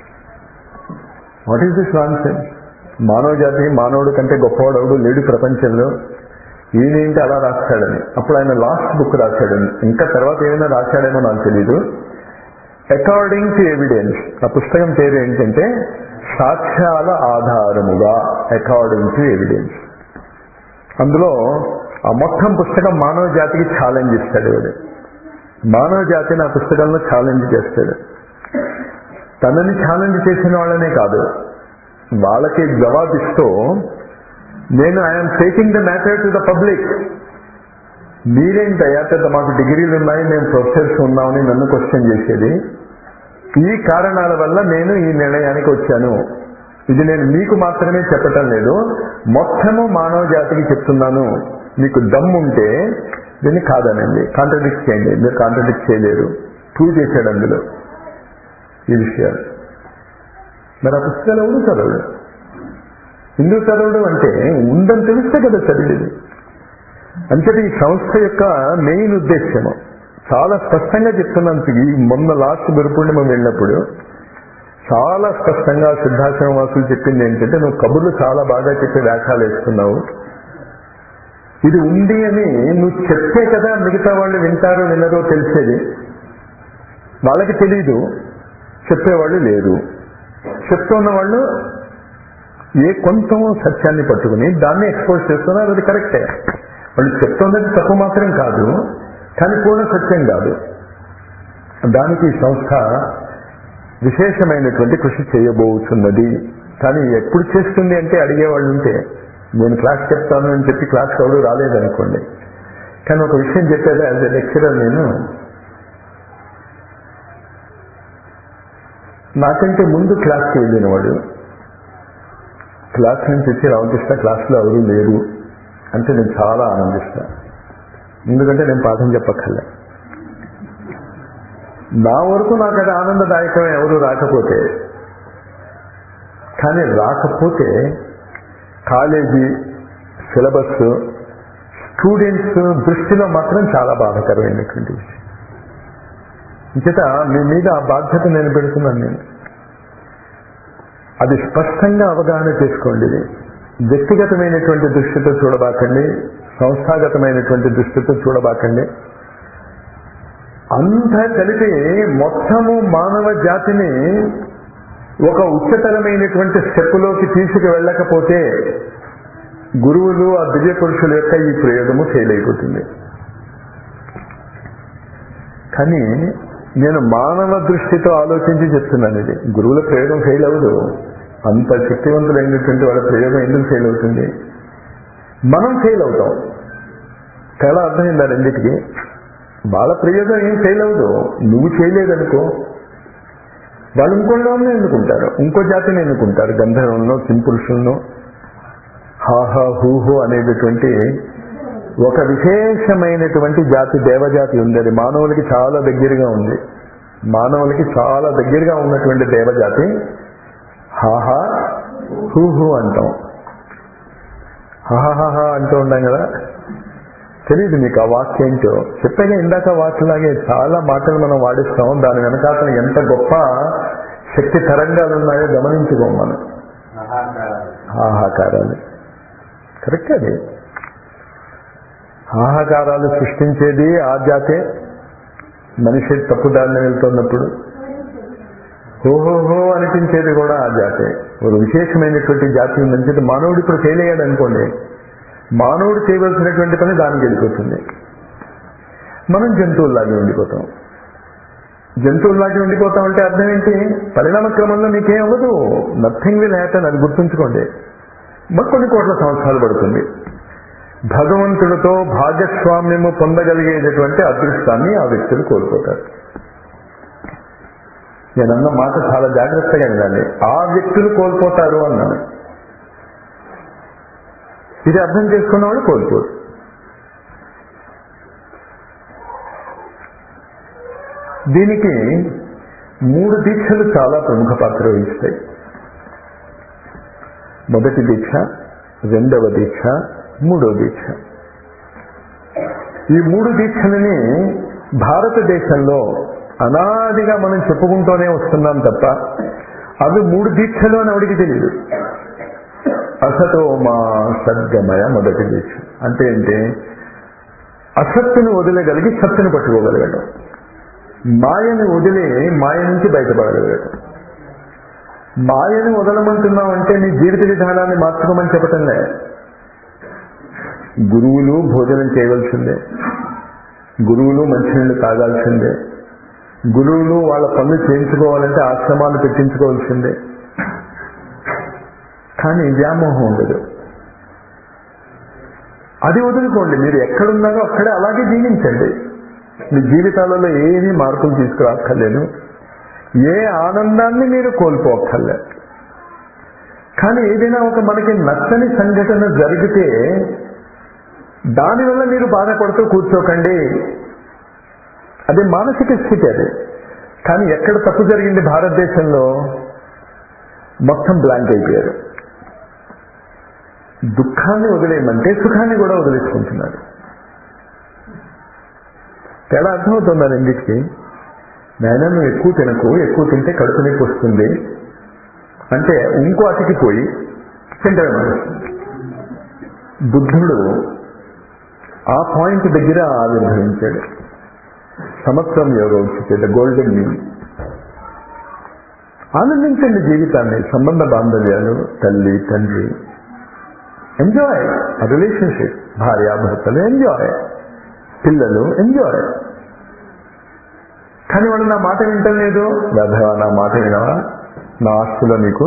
what is this nonsense మానవ జాతి మానవుడు కంటే గొప్పవాడవుడు లేడు ప్రపంచంలో ఈయనేంటి అలా రాస్తాడని అప్పుడు ఆయన లాస్ట్ బుక్ రాశాడు ఇంకా తర్వాత ఏమైనా రాశాడేమో నాకు తెలియదు అకార్డింగ్ టు ఎవిడెన్స్ ఆ పుస్తకం పేరు ఏంటంటే సాక్ష్యాల ఆధారముగా అకార్డింగ్ టు ఎవిడెన్స్ అందులో ఆ మొత్తం పుస్తకం మానవ జాతికి ఛాలెంజ్ ఇస్తాడు వాడు మానవ జాతిని ఆ పుస్తకంలో ఛాలెంజ్ చేస్తాడు తనని ఛాలెంజ్ చేసిన వాళ్ళనే కాదు వాళ్ళకి జవాబిస్తూ నేను I'm taking the matter to the public మీరేంటయ్యా పెద్ద మాకు డిగ్రీలు ఉన్నాయి మేము ప్రొఫెసర్స్ ఉన్నామని నన్ను క్వశ్చన్ చేసేది ఈ కారణాల వల్ల నేను ఈ నిర్ణయానికి వచ్చాను ఇది నేను మీకు మాత్రమే చెప్పటం లేదు మొత్తము మానవ జాతికి చెప్తున్నాను మీకు దమ్ముంటే దీన్ని కాదనండి కాంట్రడిక్ట్ చేయండి మీరు కాంట్రడిక్ట్ చేయలేరు ప్రూవ్ చేశాడు అందులో ఈ విషయాలు మరి ఆ పుస్తకాలు ఎవరు చదవడు ఎందుకు చదవడం అంటే ఉందని తెలిస్తే కదా చదివేది అంతటి ఈ సంస్థ యొక్క మెయిన్ ఉద్దేశ్యము చాలా స్పష్టంగా చెప్తున్నాను ఈ మొన్న లాస్ట్ గురుపూర్ణిమ వెళ్ళినప్పుడు చాలా స్పష్టంగా సిద్ధాశ్రమ వాసులు చెప్పింది ఏంటంటే నువ్వు కబుర్లు చాలా బాగా చెప్పి వ్యాఖ్యాలు వేస్తున్నావు ఇది ఉంది అని నువ్వు చెప్తే కదా మిగతా వాళ్ళు వింటారో వినరో తెలిసేది వాళ్ళకి తెలీదు చెప్పేవాళ్ళు లేరు చెప్తున్న వాళ్ళు ఏ కొంచెం సత్యాన్ని పట్టుకుని దాన్ని ఎక్స్పోజ్ చేస్తున్నారు అది కరెక్టే వాళ్ళు చెప్తున్నది తప్పు మాత్రం కాదు కానీ పూర్ణ సత్యం కాదు దానికి ఈ సంస్థ విశేషమైనటువంటి కృషి చేయబోతున్నది కానీ ఎప్పుడు చేస్తుంది అంటే అడిగేవాళ్ళు ఉంటే నేను క్లాస్ చెప్తాను అని చెప్పి క్లాస్ ఎవరు రాలేదనుకోండి కానీ ఒక విషయం చెప్పేది యాజ్ ఎ లెక్చరర్ నేను నాకంటే ముందు క్లాస్కి వెళ్ళిన వాడు క్లాస్ నుంచి వచ్చి రామకృష్ణ క్లాస్లో ఎవరు లేరు అంటే నేను చాలా ఆనందిస్తా ఎందుకంటే నేను పాఠం చెప్పక్కర్లే నా వరకు నాకు అది ఆనందదాయకం ఎవరు రాకపోతే కానీ రాకపోతే కాలేజీ సిలబస్ స్టూడెంట్స్ దృష్టిలో మాత్రం చాలా బాధాకరమైనటువంటి విషయం ఇంచేత మీ మీద ఆ బాధ్యత నేను పెడుతున్నాను నేను అది స్పష్టంగా అవగాహన చేసుకోండి ఇది వ్యక్తిగతమైనటువంటి దృష్టితో చూడబాకండి సంస్థాగతమైనటువంటి దృష్టితో చూడబాకండి అంతా కలిపి మొత్తము మానవ జాతిని ఒక ఉच्चతరమైనటువంటి స్టెప్లోకి తీసుకు వెళ్ళకపోతే గురువులు ఆ దివ్య పురుషుల యొక్క ఈ ప్రయోగము ఫెయిల్ అయిపోతుంది కానీ నేను మానవ దృష్టితో ఆలోచించి చెప్తున్నాను ఇది గురువుల ప్రయోగం ఫెయిల్ అవ్వదు అంత శక్తివంతులైనటువంటి వాళ్ళ ప్రయోగం ఎందుకు ఫెయిల్ అవుతుంది మనం ఫెయిల్ అవుతాం చాలా అర్థమైందా రెండింటికి వాళ్ళ ప్రయోగం ఏం ఫెయిల్ అవ్వదు నువ్వు చేయలేదనుకో వాళ్ళు ఇంకోళ్ళని ఎన్నుకుంటారు ఇంకో జాతిని ఎన్నుకుంటారు గంధర్వంలో కింపురుషులను హాహా హూహో అనేటటువంటి ఒక విశేషమైనటువంటి జాతి దేవజాతి ఉంది అది మానవులకి చాలా దగ్గరగా ఉంది మానవులకి చాలా దగ్గరగా ఉన్నటువంటి దేవజాతి హాహా హూహు అంటాం హాహాహా అంటూ ఉంటాం కదా తెలియదు మీకు ఆ వాక్య ఏంటో చెప్పాగా ఇందాక వాక్యలాగే చాలా మాటలు మనం వాడిస్తాం దాని వెనకాతల ఎంత గొప్ప శక్తి తరంగాలు ఉన్నాయో గమనించుకోం మనం హాహాకారాలు కరెక్ట్ అది హాహాకారాలు సృష్టించేది ఆ జాతే మనిషి తప్పుదారిని వెళ్తున్నప్పుడు హోహోహో అనిపించేది కూడా ఆ జాతే ఒక విశేషమైనటువంటి జాతి మంచిది మానవుడు ఇప్పుడు ఫెయిల్ అయ్యాడు అనుకోండి మానవుడు చేయవలసినటువంటి పని దానికి వెళ్ళిపోతుంది మనం జంతువుల్లాగే ఉండిపోతాం జంతువుల్లాగే ఉండిపోతాం అంటే అర్థం ఏంటి పరిణామ క్రమంలో మీకేం అవ్వదు నథింగ్ విల్ హ్యాపన్ అది గుర్తుంచుకోండి మరి కొన్ని కోట్ల సంవత్సరాలు పడుతుంది భగవంతుడితో భాగస్వామ్యము పొందగలిగేటటువంటి అదృష్టాన్ని ఆ వ్యక్తులు కోల్పోతారు నేను అన్న మాట చాలా జాగ్రత్తగా వినాలి ఆ వ్యక్తులు కోల్పోతారు అన్నాను ఇది అర్థం చేసుకున్నవాడు కోల్పోరు దీనికి మూడు దీక్షలు చాలా ప్రముఖ పాత్ర వహిస్తాయి మొదటి దీక్ష రెండవ దీక్ష మూడవ దీక్ష ఈ మూడు దీక్షలని భారతదేశంలో అనాదిగా మనం చెప్పుకుంటూనే వస్తున్నాం తప్ప అవి మూడు దీక్షలు అని ఎవడికి తెలియదు అసతో మా సద్గమయ మొదటి దీక్ష అంటే ఏంటి అసత్తును వదిలేగలిగి సత్తును పట్టుకోగలగడం మాయని వదిలి మాయ నుంచి బయటపడగలగడం మాయని వదలమంటున్నావు అంటే నీ జీవిత విధానాన్ని మార్చుకోమని చెప్పటంలే గురువులు భోజనం చేయవలసిందే గురువులు మంచినీళ్ళు తాగాల్సిందే గురువులు వాళ్ళ పనులు చేయించుకోవాలంటే ఆశ్రమాలు పెట్టించుకోవాల్సిందే కానీ వ్యామోహం ఉండదు అది వదులుకోండి మీరు ఎక్కడున్నారో అక్కడే అలాగే జీవించండి మీ జీవితాలలో ఏమీ మార్పులు తీసుకురాక్కర్లేదు ఏ ఆనందాన్ని మీరు కోల్పోక్కర్లే కానీ ఏదైనా ఒక మనకి నచ్చని సంఘటన జరిగితే దానివల్ల మీరు బాధపడుతూ కూర్చోకండి అది మానసిక స్థితి అది కానీ ఎక్కడ తప్పు జరిగింది భారతదేశంలో మొత్తం బ్లాంక్ అయిపోయారు దుఃఖాన్ని వదిలేయమంటే సుఖాన్ని కూడా వదిలేసుకుంటున్నారు తేడా అర్థమవుతుందా రెండింటికి నాయన నువ్వు ఎక్కువ తినకు ఎక్కువ తింటే కడుపు నొప్పి వస్తుంది అంటే ఇంకో అతికిపోయి తింటాడు మానేస్తుంది. బుద్ధుడు ఆ పాయింట్ దగ్గర ఆవిర్భవించాడు సమత్వం యోగ ఉచిత గోల్డెన్ మీన్ ఆనందించండి జీవితాన్ని సంబంధ బాంధవ్యాలు తల్లి తండ్రి ఎంజాయ్ ఆ రిలేషన్షిప్ భార్యాభర్తలు ఎంజాయ్ పిల్లలు ఎంజాయ్ కానీ వాడు నా మాట వింటలేదు వెధవా నా మాట వినవా నా ఆస్తులో నీకు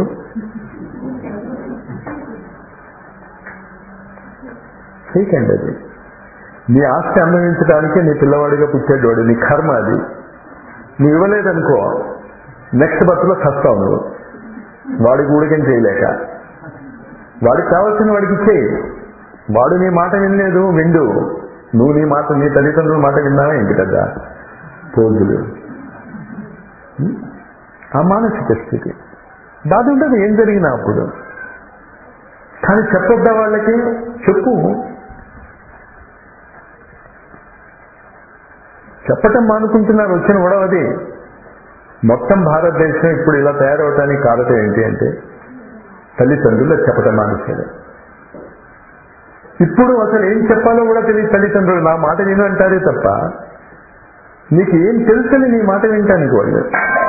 చేయకండి అది నీ ఆస్తి అనుభవించడానికి నీ పిల్లవాడిగా పుట్టాడు నీ కర్మ అది నువ్వు ఇవ్వలేదనుకో నెక్స్ట్ బస్సులో చస్తావు నువ్వు వాడికి ఊడికం చేయలేక వాడికి కావాల్సిన వాడికి ఇచ్చేయి వాడు నీ మాట వినలేదు విండు నువ్వు నీ మాట నీ తల్లిదండ్రుల మాట విన్నావా ఏంటి కదా పోజులు ఆ మానసిక స్థితి బాధ ఉండదు ఏం జరిగినా అప్పుడు కానీ చెప్పొద్దా వాళ్ళకి చెప్పు చెప్పటం మానుకుంటున్నారు వచ్చిన గొడవది మొత్తం భారతదేశం ఇప్పుడు ఇలా తయారవటానికి కారణం ఏంటి అంటే తల్లిదండ్రులు చెప్పటం మానేశారు ఇప్పుడు అసలు ఏం చెప్పాలో కూడా తెలియదు తల్లిదండ్రులు నా మాట విను అంటారే తప్ప నీకు ఏం తెలుసని నీ మాట వింటానికి వాళ్ళు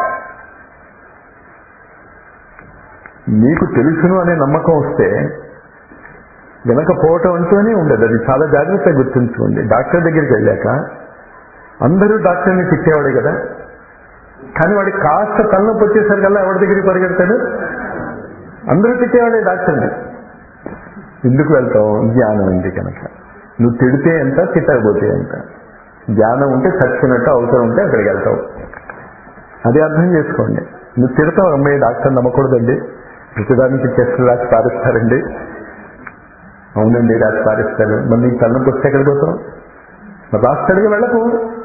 నీకు తెలుసును అనే నమ్మకం వస్తే వినకపోవటం అంటూనే ఉండదు అది చాలా జాగ్రత్తగా గుర్తుంచుకోండి డాక్టర్ దగ్గరికి వెళ్ళాక అందరూ డాక్టర్ని తిట్టేవాడు కదా కానీ వాడికి కాస్త తలనొప్పి వచ్చేసరికల్లా ఎవరి దగ్గరికి పరిగెడతాడు అందరూ తిట్టేవాడే డాక్టర్ని ఎందుకు వెళ్తావు జ్ఞానం ఉంది కనుక నువ్వు తిడితే ఎంత తిట్టకపోతే ఎంత జ్ఞానం ఉంటే చచ్చినట్టు అవసరం ఉంటే అక్కడికి వెళ్తావు అది అర్థం చేసుకోండి నువ్వు తిడతావు అమ్మాయి డాక్టర్ నమ్మకూడదండి ప్రతిదానికి టెస్టులు రాసి పారిస్తారండి అవునండి రాసి పారిస్తారు మరి నీకు తలనొప్పి వస్తే ఎక్కడికి పోతావు మరి రాస్తాడికి వెళ్ళకు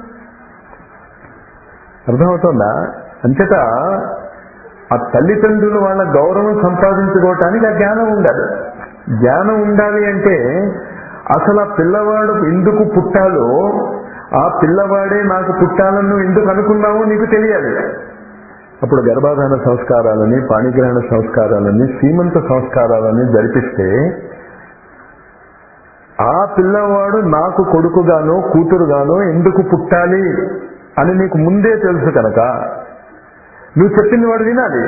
అర్థమవుతుందా అంచేత ఆ తల్లిదండ్రులు వాళ్ళ గౌరవం సంపాదించుకోవటానికి ఆ జ్ఞానం ఉండాలి జ్ఞానం ఉండాలి అంటే అసలు ఆ పిల్లవాడు ఎందుకు పుట్టాలో ఆ పిల్లవాడే నాకు పుట్టాలను ఎందుకు అనుకున్నావో నీకు తెలియాలి అప్పుడు గర్భాధాన సంస్కారాలని పాణిగ్రహణ సంస్కారాలని సీమంత సంస్కారాలని జరిపిస్తే ఆ పిల్లవాడు నాకు కొడుకుగానో కూతురుగానో ఎందుకు పుట్టాలి అని నీకు ముందే తెలుసు కనుక నువ్వు చెప్పింది వాడు వినాలి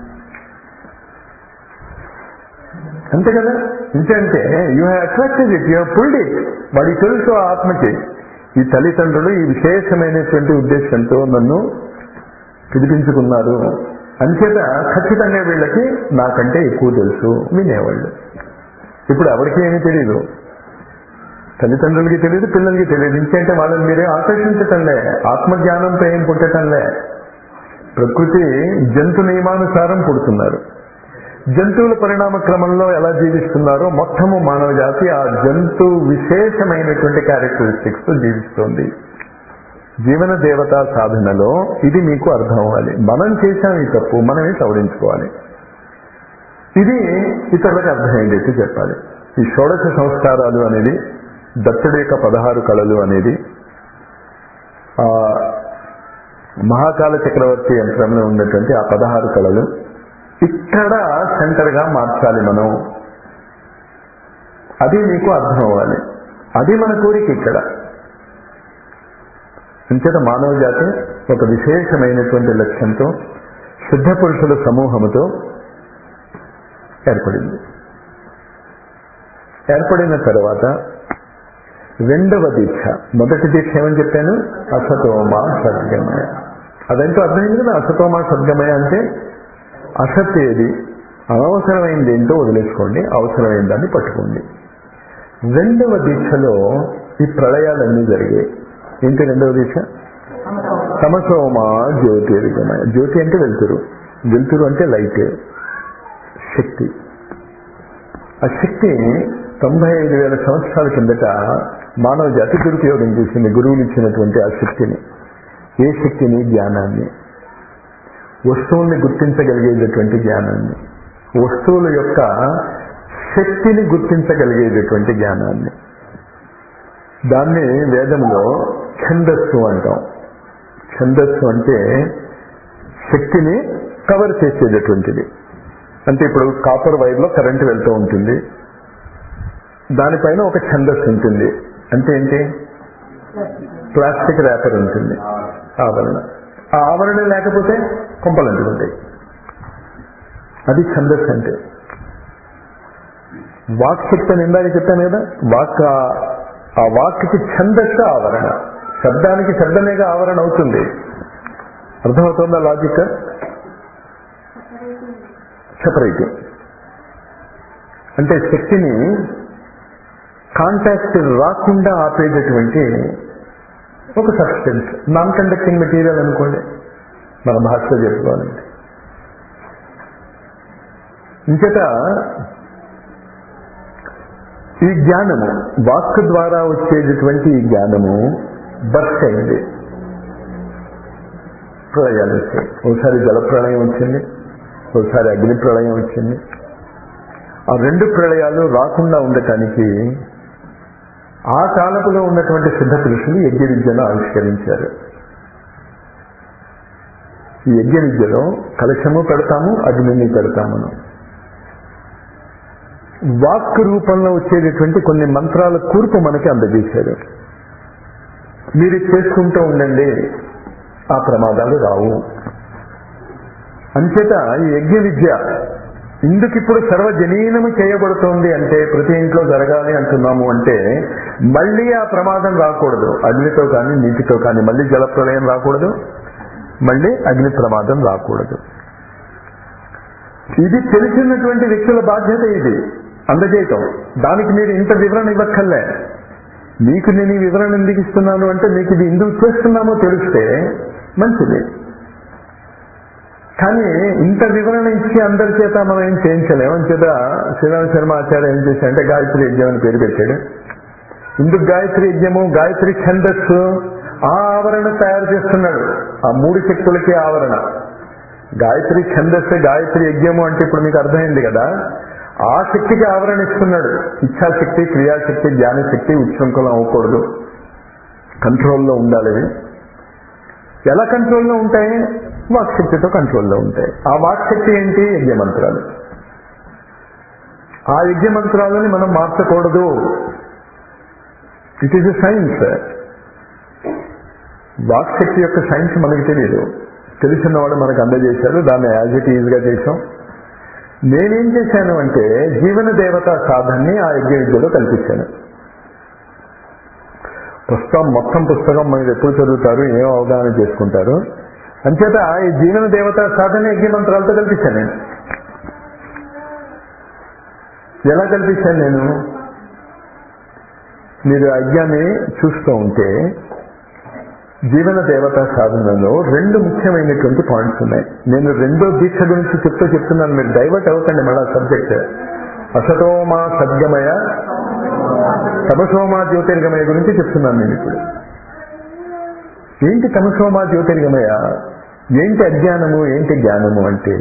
అంతే కదా ఇంకంటే you have attracted it you have pulled it వాడికి తెలుసు ఆ ఆత్మకి ఈ తల్లిదండ్రులు ఈ విశేషమైనటువంటి ఉద్దేశంతో నన్ను పిలిపించుకున్నారు అంచేత ఖచ్చితంగా వీళ్ళకి నాకంటే ఎక్కువ తెలుసు వినేవాళ్ళు ఇప్పుడు ఎవరికి ఏమీ తెలియదు తల్లిదండ్రులకి తెలియదు పిల్లలకి తెలియదు ఇంకేంటే వాళ్ళని మీరే ఆకర్షించటంలే ఆత్మజ్ఞానంతో ఏం పుట్టటంలే ప్రకృతి జంతు నియమానుసారం పుడుతున్నారు జంతువుల పరిణామ క్రమంలో ఎలా జీవిస్తున్నారో మొత్తము మానవ జాతి ఆ జంతు విశేషమైనటువంటి క్యారెక్టరిస్టిక్స్ తో జీవిస్తోంది జీవన దేవతా సాధనలో ఇది మీకు అర్థం అవ్వాలి మనం చేశాం ఈ తప్పు మనమే సవరించుకోవాలి ఇది ఇతరులకు అర్థమయ్యేట్టు చెప్పాలి ఈ షోడశ సంస్కారాలు అనేది దత్తుడి యొక్క పదహారు కళలు అనేది ఆ మహాకాల చక్రవర్తి యంత్రంలో ఉన్నటువంటి ఆ పదహారు కళలు ఇక్కడ సెంటర్ గా మార్చాలి మనం అది మీకు అర్థం అవ్వాలి అది మన కోరిక ఇక్కడ అంచేత మానవ జాతి ఒక విశేషమైనటువంటి లక్ష్యంతో సిద్ధ పురుషుల సమూహముతో ఏర్పడింది ఏర్పడిన తర్వాత రెండవ దీక్ష మొదటి దీక్ష ఏమని చెప్పాను అసతోమా సద్గమయ అదంటూ అర్థమైంది కదా అసతోమా సద్గమయ అంటే అసత్ ఏది అనవసరమైంది ఏంటో వదిలేసుకోండి అవసరమైన దాన్ని పట్టుకోండి రెండవ దీక్షలో ఈ ప్రళయాలన్నీ జరిగాయి ఏంటి రెండవ దీక్ష సమసోమా జ్యోతిర్గమయ జ్యోతి అంటే వెలుతురు వెలుతురు అంటే లైట్ శక్తి ఆ శక్తి తొంభై ఐదు వేల సంవత్సరాల కిందట మానవ జాతి దురుపయోగం చేసింది గురువులు ఇచ్చినటువంటి ఆ శక్తిని ఏ శక్తిని జ్ఞానాన్ని వస్తువుల్ని గుర్తించగలిగేటటువంటి జ్ఞానాన్ని వస్తువుల యొక్క శక్తిని గుర్తించగలిగేటటువంటి జ్ఞానాన్ని దాన్ని వేదంలో ఛందస్సు అంటాం ఛందస్సు అంటే శక్తిని కవర్ చేసేటటువంటిది అంటే ఇప్పుడు కాపర్ వైర్లో కరెంటు వెళ్తూ ఉంటుంది దానిపైన ఒక ఛందస్సు ఉంటుంది అంటే ఏంటి ప్లాస్టిక్ ర్యాపర్ ఉంటుంది ఆవరణ ఆ ఆవరణ లేకపోతే కొంపలు అంటుకుంటాయి అది ఛందస్సు అంటే వాక్ శక్తి అని ఇందాక చెప్పాను కదా వాక్ ఆ వాక్కి ఛందస్సు ఆవరణ శబ్దానికి శబ్దమేగా ఆవరణ అవుతుంది అర్థమవుతుందా లాజిక్ సెపరేటింగ్ అంటే శక్తిని కాంటాక్ట్ రాకుండా ఆపేటటువంటి ఒక సబ్స్టెన్స్ నాన్ కండక్టింగ్ మెటీరియల్ అనుకోండి మన భాషలో చెప్పుకోవాలంటే ఇంకట ఈ జ్ఞానము వాక్ ద్వారా వచ్చేటటువంటి ఈ జ్ఞానము బర్త్ అయింది ప్రళయాలు వచ్చాయి ఒకసారి జల ప్రళయం వచ్చింది ఒకసారి అగ్ని ప్రళయం వచ్చింది ఆ రెండు ప్రళయాలు రాకుండా ఉండటానికి ఆ కాలపులో ఉన్నటువంటి సిద్ధ పురుషులు యజ్ఞ విద్యను ఆవిష్కరించారు ఈ యజ్ఞ విద్యలో కలశము పెడతాము అగ్నిని పెడతాము వాక్ రూపంలో వచ్చేటటువంటి కొన్ని మంత్రాల కూర్పు మనకి అందజేశారు మీరు చేసుకుంటూ ఉండండి ఆ ప్రమాదాలు రావు అంచేత ఈ యజ్ఞ విద్య ఇందుకు ఇప్పుడు సర్వజనీనము చేయబడుతోంది అంటే ప్రతి ఇంట్లో జరగాలి అంటున్నాము అంటే మళ్ళీ ఆ ప్రమాదం రాకూడదు అగ్నితో కానీ నీటితో కానీ మళ్ళీ జలప్రలయం రాకూడదు మళ్ళీ అగ్ని ప్రమాదం రాకూడదు ఇది తెలిసినటువంటి వ్యక్తుల బాధ్యత ఇది అందజేయటం దానికి మీరు ఇంత వివరణ ఇవ్వక్కర్లే మీకు నేను ఈ వివరణ ఎందుకు ఇస్తున్నాను అంటే మీకు ఇది ఎందుకు చేస్తున్నామో తెలిస్తే మంచిది కానీ ఇంత వివరణ ఇచ్చి అందరి చేత మనం ఏం చేయించలేము అంచేత శ్రీరామ శర్మ ఆచార్య ఏం చేశాడంటే గాయత్రి యజ్ఞం అని పేరు పెట్టాడు ఇందుకు గాయత్రి యజ్ఞము గాయత్రి ఛందస్సు ఆ ఆవరణ తయారు చేస్తున్నాడు ఆ మూడు శక్తులకి ఆవరణ గాయత్రి ఛందస్సు గాయత్రి యజ్ఞము అంటే ఇప్పుడు మీకు అర్థమైంది కదా ఆ శక్తికి ఆవరణ ఇస్తున్నాడు ఇచ్ఛాశక్తి క్రియాశక్తి జ్ఞానశక్తి ఉచ్ఛృంఖలం అవ్వకూడదు కంట్రోల్లో ఉండాలి ఎలా కంట్రోల్లో ఉంటాయి వాక్శక్తితో కంట్రోల్లో ఉంటాయి ఆ వాక్శక్తి ఏంటి యజ్ఞ మంత్రాలు ఆ యజ్ఞ మంత్రాలని మనం మార్చకూడదు ఇట్ ఈస్ ఎ సైన్స్ వాక్శక్తి యొక్క సైన్స్ మనకి తెలియదు తెలిసిన వాడు మనకు అందజేశారు దాన్ని యాజ్ ఇట్ ఈజ్గా చేసాం నేనేం చేశాను అంటే జీవన దేవత సాధనని ఆ యజ్ఞ విద్యలో కల్పించాను పుస్తకం మొత్తం పుస్తకం మీరు ఎప్పుడు చదువుతారు ఏం అవగాహన చేసుకుంటారు అంచేత ఈ జీవన దేవత సాధన యజ్ఞ మంత్రాలతో కల్పించాను నేను ఎలా కల్పించాను నేను మీరు యజ్ఞాన్ని చూస్తూ ఉంటే జీవన దేవత సాధనలో రెండు ముఖ్యమైనటువంటి పాయింట్స్ ఉన్నాయి నేను రెండో దీక్ష గురించి చెప్తూ చెప్తున్నాను మీరు డైవర్ట్ అవ్వకండి మళ్ళా సబ్జెక్ట్ అసతోమా సద్గమయ తమసోమా జ్యోతిర్గమయ గురించి చెప్తున్నాను నేను ఇప్పుడు ఏంటి తమసోమా జ్యోతిర్గమయ ఏంటి అజ్ఞానము ఏంటి జ్ఞానము అంటే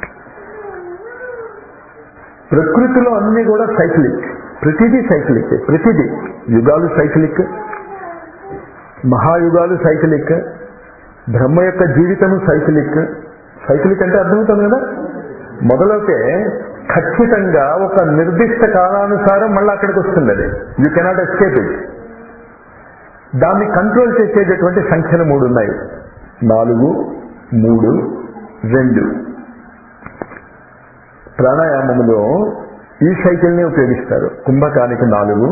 ప్రకృతిలో అన్ని కూడా సైక్లిక్ ప్రతిదీ సైక్లిక్ ప్రతిదీ యుగాలు సైక్లిక్ మహాయుగాలు సైకిలిక్ బ్రహ్మ యొక్క జీవితము సైకిలిక్ సైకిలిక్ అంటే అర్థమవుతుంది కదా మొదలైతే ఖచ్చితంగా ఒక నిర్దిష్ట కాలానుసారం మళ్ళీ అక్కడికి వస్తుంది అది యూ కెనాట్ ఎస్కేప్ ఇట్ దాన్ని కంట్రోల్ చేసేటటువంటి సంఖ్యలు మూడు ఉన్నాయి నాలుగు మూడు రెండు ప్రాణాయామములో ఈ సైకిల్ని ఉపయోగిస్తారు కుంభకానికి నాలుగు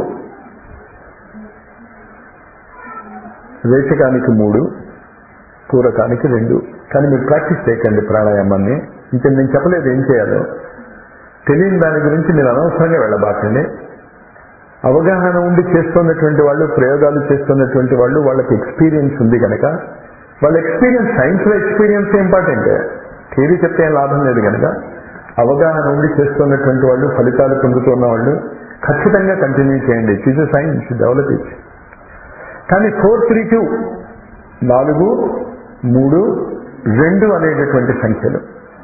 రేచకానికి మూడు పూరకానికి రెండు కానీ మీరు ప్రాక్టీస్ చేయకండి ప్రాణాయామాన్ని ఇంకా నేను చెప్పలేదు ఏం చేయాలో తెలియని దాని గురించి మీరు అనవసరంగా వెళ్ళబాకండి అవగాహన ఉండి చేస్తున్నటువంటి వాళ్ళు ప్రయోగాలు చేస్తున్నటువంటి వాళ్ళు వాళ్ళకి ఎక్స్పీరియన్స్ ఉంది కనుక వాళ్ళ ఎక్స్పీరియన్స్ సైన్స్లో ఎక్స్పీరియన్స్ ఇంపార్టెంట్ థియరీ చెప్తే ఏం లాభం లేదు కనుక అవగాహన ఉండి చేస్తున్నటువంటి వాళ్ళు ఫలితాలు పొందుతున్న వాళ్ళు ఖచ్చితంగా కంటిన్యూ చేయండి it is science develop it కానీ ఫోర్ త్రీ టూ నాలుగు మూడు రెండు అనేటటువంటి సంఖ్యలు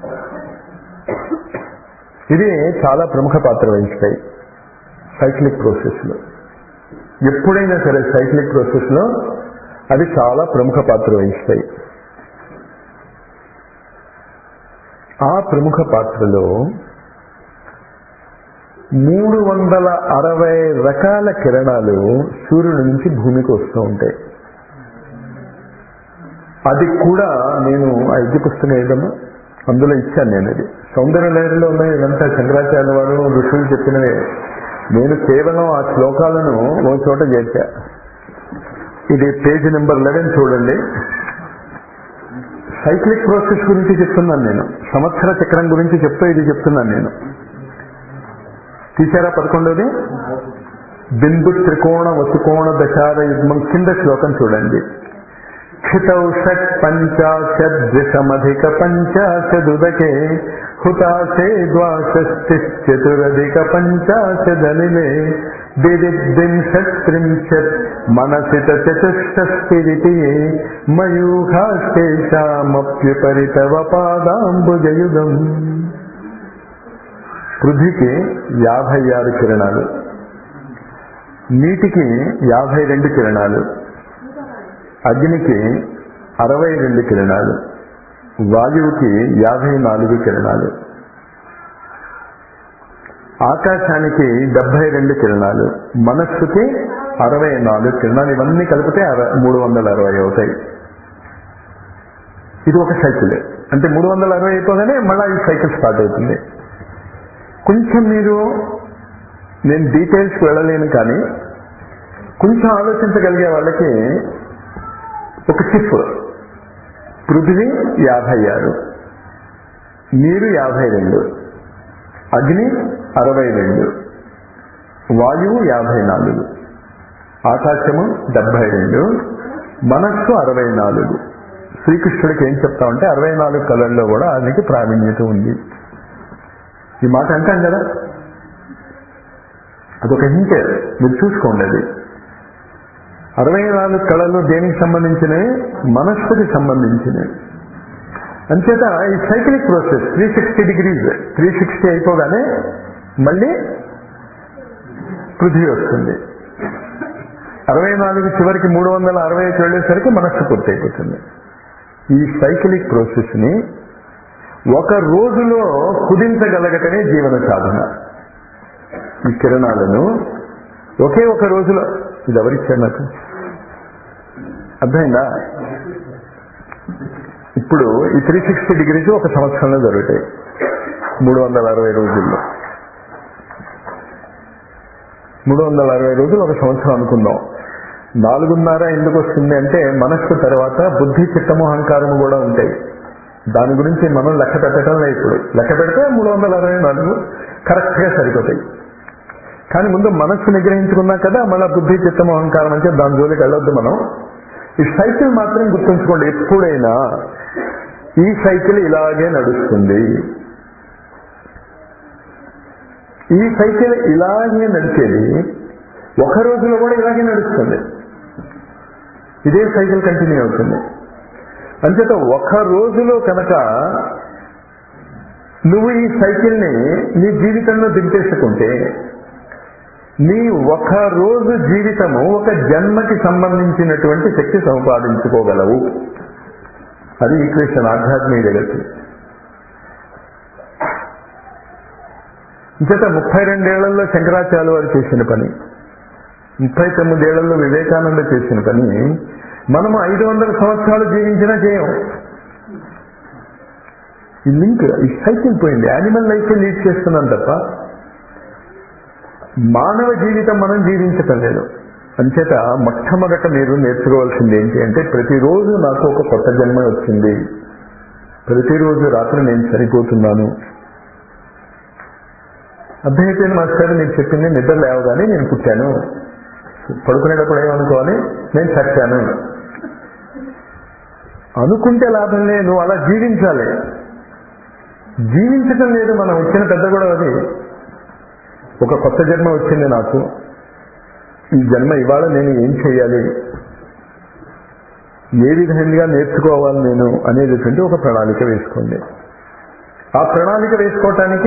ఇది చాలా ప్రముఖ పాత్ర వహిస్తాయి సైక్లిక్ ప్రాసెస్లో ఎప్పుడైనా సరే సైక్లిక్ ప్రాసెస్లో అవి చాలా ప్రముఖ పాత్ర వహిస్తాయి ఆ ప్రముఖ పాత్రలో మూడు వందల అరవై రకాల కిరణాలు సూర్యుడి నుంచి భూమికి వస్తూ ఉంటాయి అది కూడా నేను ఆ యజ్ఞ పుస్తకం ఏదమ్మా అందులో ఇచ్చాను నేను అది సౌందర్య లహరిలో ఉన్నాయి ఇదంతా శంకరాచార్య వారు ఋషులు చెప్పినవే నేను కేవలం ఆ శ్లోకాలను ఓ చోట చేశా ఇది పేజ్ నెంబర్ లెవెన్ చూడండి సైక్లిక్ ప్రాసెస్ గురించి చెప్తున్నాను నేను సంవత్సర చక్రం గురించి చెప్తూ ఇది చెప్తున్నాను నేను తీసారా పదకొండోది బిందు త్రికోణ వసుకోణ దశార యుగ్మం కింద శ్లోకం చూడండి క్షితౌ షట్ పంచాశద్ ద్విషమధిక పంచాశదుదకే హుతాశే ద్వాషష్టిశ్చతురధిక పంచాశదనిలే దిదిద్వింశత్రింశత్ మనసిత చతుష్టస్తిరితి మయూఖాశేషామప్యుపరితవ పాదాంబుజయుగం పృథ్వీకి యాభై ఆరు కిరణాలు నీటికి యాభై రెండు కిరణాలు అగ్నికి అరవై రెండు కిరణాలు వాయువుకి యాభై నాలుగు కిరణాలు ఆకాశానికి డెబ్బై రెండు కిరణాలు మనస్సుకి అరవై నాలుగు కిరణాలు ఇవన్నీ కలిపితే అర మూడు వందల అరవై అవుతాయి ఇది ఒక సైకిల్ అంటే మూడు వందల అరవై అయిపోగానే మళ్ళీ ఈ సైకిల్ స్టార్ట్ అవుతుంది కొంచెం మీరు నేను డీటెయిల్స్కి వెళ్ళలేను కానీ కొంచెం ఆలోచించగలిగే వాళ్ళకి ఒక చిప్ పృథివీ యాభై ఆరు నీరు యాభై రెండు అగ్ని అరవై రెండు వాయువు యాభై నాలుగు ఆకాశము డెబ్బై రెండు మనస్సు అరవై నాలుగు శ్రీకృష్ణుడికి ఏం చెప్తామంటే అరవై నాలుగు కళల్లో కూడా ఆయనకి ప్రావీణ్యత ఉంది ఈ మాట అంటాం కదా అదొక హింట్ మీరు చూసుకోండి అది అరవై నాలుగు కళలు దేనికి సంబంధించినవి మనస్సుకి సంబంధించినవి అంచేత ఈ cyclic process three sixty degrees three sixty అయిపోగానే మళ్ళీ పృథ్వీ వస్తుంది అరవై నాలుగు చివరికి మూడు వందల అరవైకి వెళ్ళేసరికి మనస్సు పూర్తి అయిపోతుంది ఈ సైకిలిక్ ప్రాసెస్ ని ఒక రోజులో కుదించగలగటమే జీవన సాధన ఈ కిరణాలను ఒకే ఒక రోజులో ఇది ఎవరిచ్చారు నాకు అర్థమైందా ఇప్పుడు ఈ త్రీ సిక్స్టీ డిగ్రీస్ ఒక సంవత్సరంలో జరుగుతాయి మూడు వందల అరవై రోజుల్లో మూడు వందల అరవై రోజులు ఒక సంవత్సరం అనుకుందాం నాలుగున్నర ఎందుకు వస్తుంది అంటే మనస్సు తర్వాత బుద్ధి చిత్తము అహంకారము కూడా ఉంటాయి దాని గురించి మనం లెక్క పెట్టడం లేదు ఇప్పుడు లెక్క పెడితే మూడు వందల అరవై నాలుగు కరెక్ట్ గా సరిపోతాయి కానీ ముందు మనస్సు నిగ్రహించుకున్నాం కదా మళ్ళీ బుద్ధి చిత్తము అహంకారం అంటే దాని జోలికి వెళ్ళొద్దు మనం ఈ సైకిల్ మాత్రం గుర్తుంచుకోండి ఎప్పుడైనా ఈ సైకిల్ ఇలాగే నడుస్తుంది ఈ సైకిల్ ఇలాగే నడిచేది ఒక రోజులో కూడా ఇలాగే నడుస్తుంది ఇదే సైకిల్ కంటిన్యూ అవుతుంది అంచేత ఒక రోజులో కనుక నువ్వు ఈ సైకిల్ని నీ జీవితంలో దింపేసుకుంటే నీ ఒక రోజు జీవితము ఒక జన్మకి సంబంధించినటువంటి శక్తి సంపాదించుకోగలవు అది ఈక్వేషన్ ఆధ్యాత్మిక జగత్తు ఇంచేత ముప్పై రెండేళ్లలో శంకరాచార్య వారు చేసిన పని ముప్పై తొమ్మిదేళ్లలో వివేకానంద చేసిన పని మనము ఐదు వందల సంవత్సరాలు జీవించినా చేయం ఈ లింక్ ఈ సైకిల్ పోయింది యానిమల్ లైఫ్ లీడ్ చేస్తున్నాం తప్ప మానవ జీవితం మనం జీవించటం లేదు అంచేత మొట్టమొదట మీరు నేర్చుకోవాల్సింది ఏంటి అంటే ప్రతిరోజు నాకు ఒక కొత్త జన్మ వచ్చింది ప్రతిరోజు రాత్రి నేను సరిపోతున్నాను అర్థమైపోయింది మాస్టర్ మీరు చెప్పింది నిద్ర లేవగానే నేను పుట్టాను పడుకునేటప్పుడు ఏమనుకోవాలి నేను చచ్చాను అనుకుంటే లాభంలే నువ్వు అలా జీవించాలి జీవించటం లేదు మనం వచ్చిన పెద్ద కూడా అది ఒక కొత్త జన్మ వచ్చింది నాకు ఈ జన్మ ఇవాళ నేను ఏం చేయాలి ఏ విధంగా నేర్చుకోవాలి నేను అనేటటువంటి ఒక ప్రణాళిక వేసుకోండి ఆ ప్రణాళిక వేసుకోవటానికి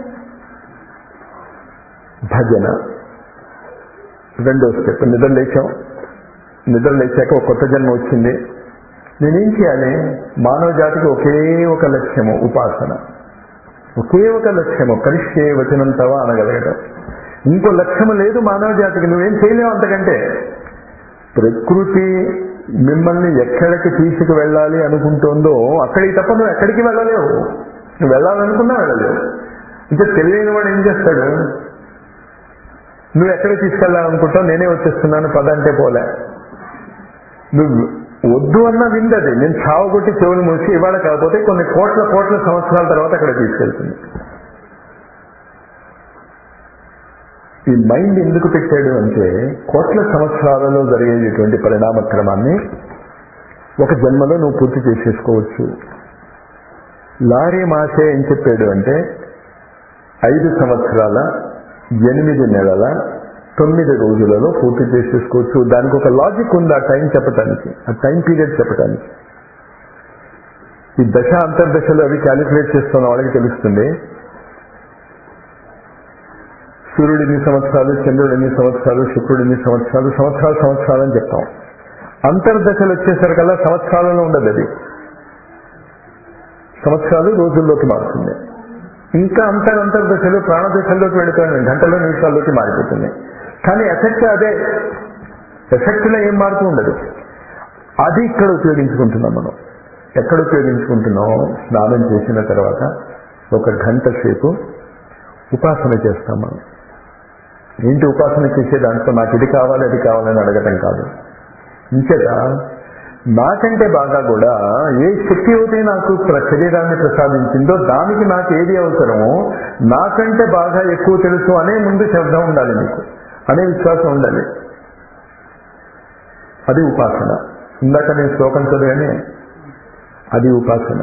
భజన రెండో స్టెప్ నిద్ర లేచాం నిద్ర లేచాక ఒక కొత్త జన్మ వచ్చింది నేనేం చేయాలి మానవ జాతికి ఒకే ఒక లక్ష్యము ఉపాసన ఒకే ఒక లక్ష్యము కరిష్యే వచనంతవా అనగలగటం ఇంకో లక్ష్యము లేదు మానవ జాతికి నువ్వేం చేయలేవు అంతకంటే ప్రకృతి మిమ్మల్ని ఎక్కడికి తీసుకు వెళ్ళాలి అనుకుంటుందో అక్కడికి తప్ప నువ్వు ఎక్కడికి వెళ్ళలేవు నువ్వు వెళ్ళాలనుకున్నా వెళ్ళలేవు ఇంకా తెలియని వాడు ఏం చేస్తాడు నువ్వు ఎక్కడికి తీసుకెళ్ళాలనుకుంటావు నేనే వచ్చేస్తున్నాను పద అంటే పోలే నువ్వు వద్దు అన్న విందది నేను చావగొట్టి చెవులు మూసి ఇవాళ కాకపోతే కొన్ని కోట్ల కోట్ల సంవత్సరాల తర్వాత అక్కడ తీసుకెళ్తుంది ఈ మైండ్ ఎందుకు పెట్టాడు అంటే కోట్ల సంవత్సరాలలో జరిగేటటువంటి పరిణామ క్రమాన్ని ఒక జన్మలో నువ్వు పూర్తి చేసేసుకోవచ్చు లారీ మాసే ఏం చెప్పాడు అంటే ఐదు సంవత్సరాల ఎనిమిది నెలల తొమ్మిది రోజులలో పూర్తి చేసేసుకోవచ్చు దానికి ఒక లాజిక్ ఉంది ఆ టైం చెప్పటానికి ఆ టైం పీరియడ్ చెప్పటానికి ఈ దశ అంతర్దశలు అవి క్యాలిక్యులేట్ చేస్తున్న వాళ్ళకి తెలుస్తుంది సూర్యుడు ఎన్ని సంవత్సరాలు చంద్రుడు ఎన్ని సంవత్సరాలు శుక్రుడు ఎన్ని సంవత్సరాలు సంవత్సరాలు సంవత్సరాలు అని చెప్తాం అంతర్దశలు వచ్చేసరికల్లా సంవత్సరాలలో ఉండదు అది సంవత్సరాలు రోజుల్లోకి మారుతుంది ఇంకా అంతర్ అంతర్దశలు ప్రాణదశల్లోకి వెళ్ళిపోయిన గంటల నిమిషాల్లోకి మారిపోతుంది కానీ ఎఫెక్ట్ అదే ఎఫెక్ట్లో ఏం మార్పు ఉండదు అది ఇక్కడ ఉపయోగించుకుంటున్నాం మనం ఎక్కడ ఉపయోగించుకుంటున్నాం స్నానం చేసిన తర్వాత ఒక గంట సేపు ఉపాసన చేస్తాం మనం ఏంటి ఉపాసన చేసే దాంట్లో నాకు ఇది కావాలి అది కావాలని అడగటం కాదు ఇంచేత నాకంటే బాగా కూడా ఏ శక్తి అయితే నాకు ప్ర- శరీరాన్ని ప్రసాదించిందో దానికి నాకు ఏది అవసరమో నాకంటే బాగా ఎక్కువ తెలుసు అనే ముందు శబ్దం ఉండాలి మీకు అనే విశ్వాసం ఉండాలి అది ఉపాసన ఇందాక నేను శ్లోకం చదివానే అది ఉపాసన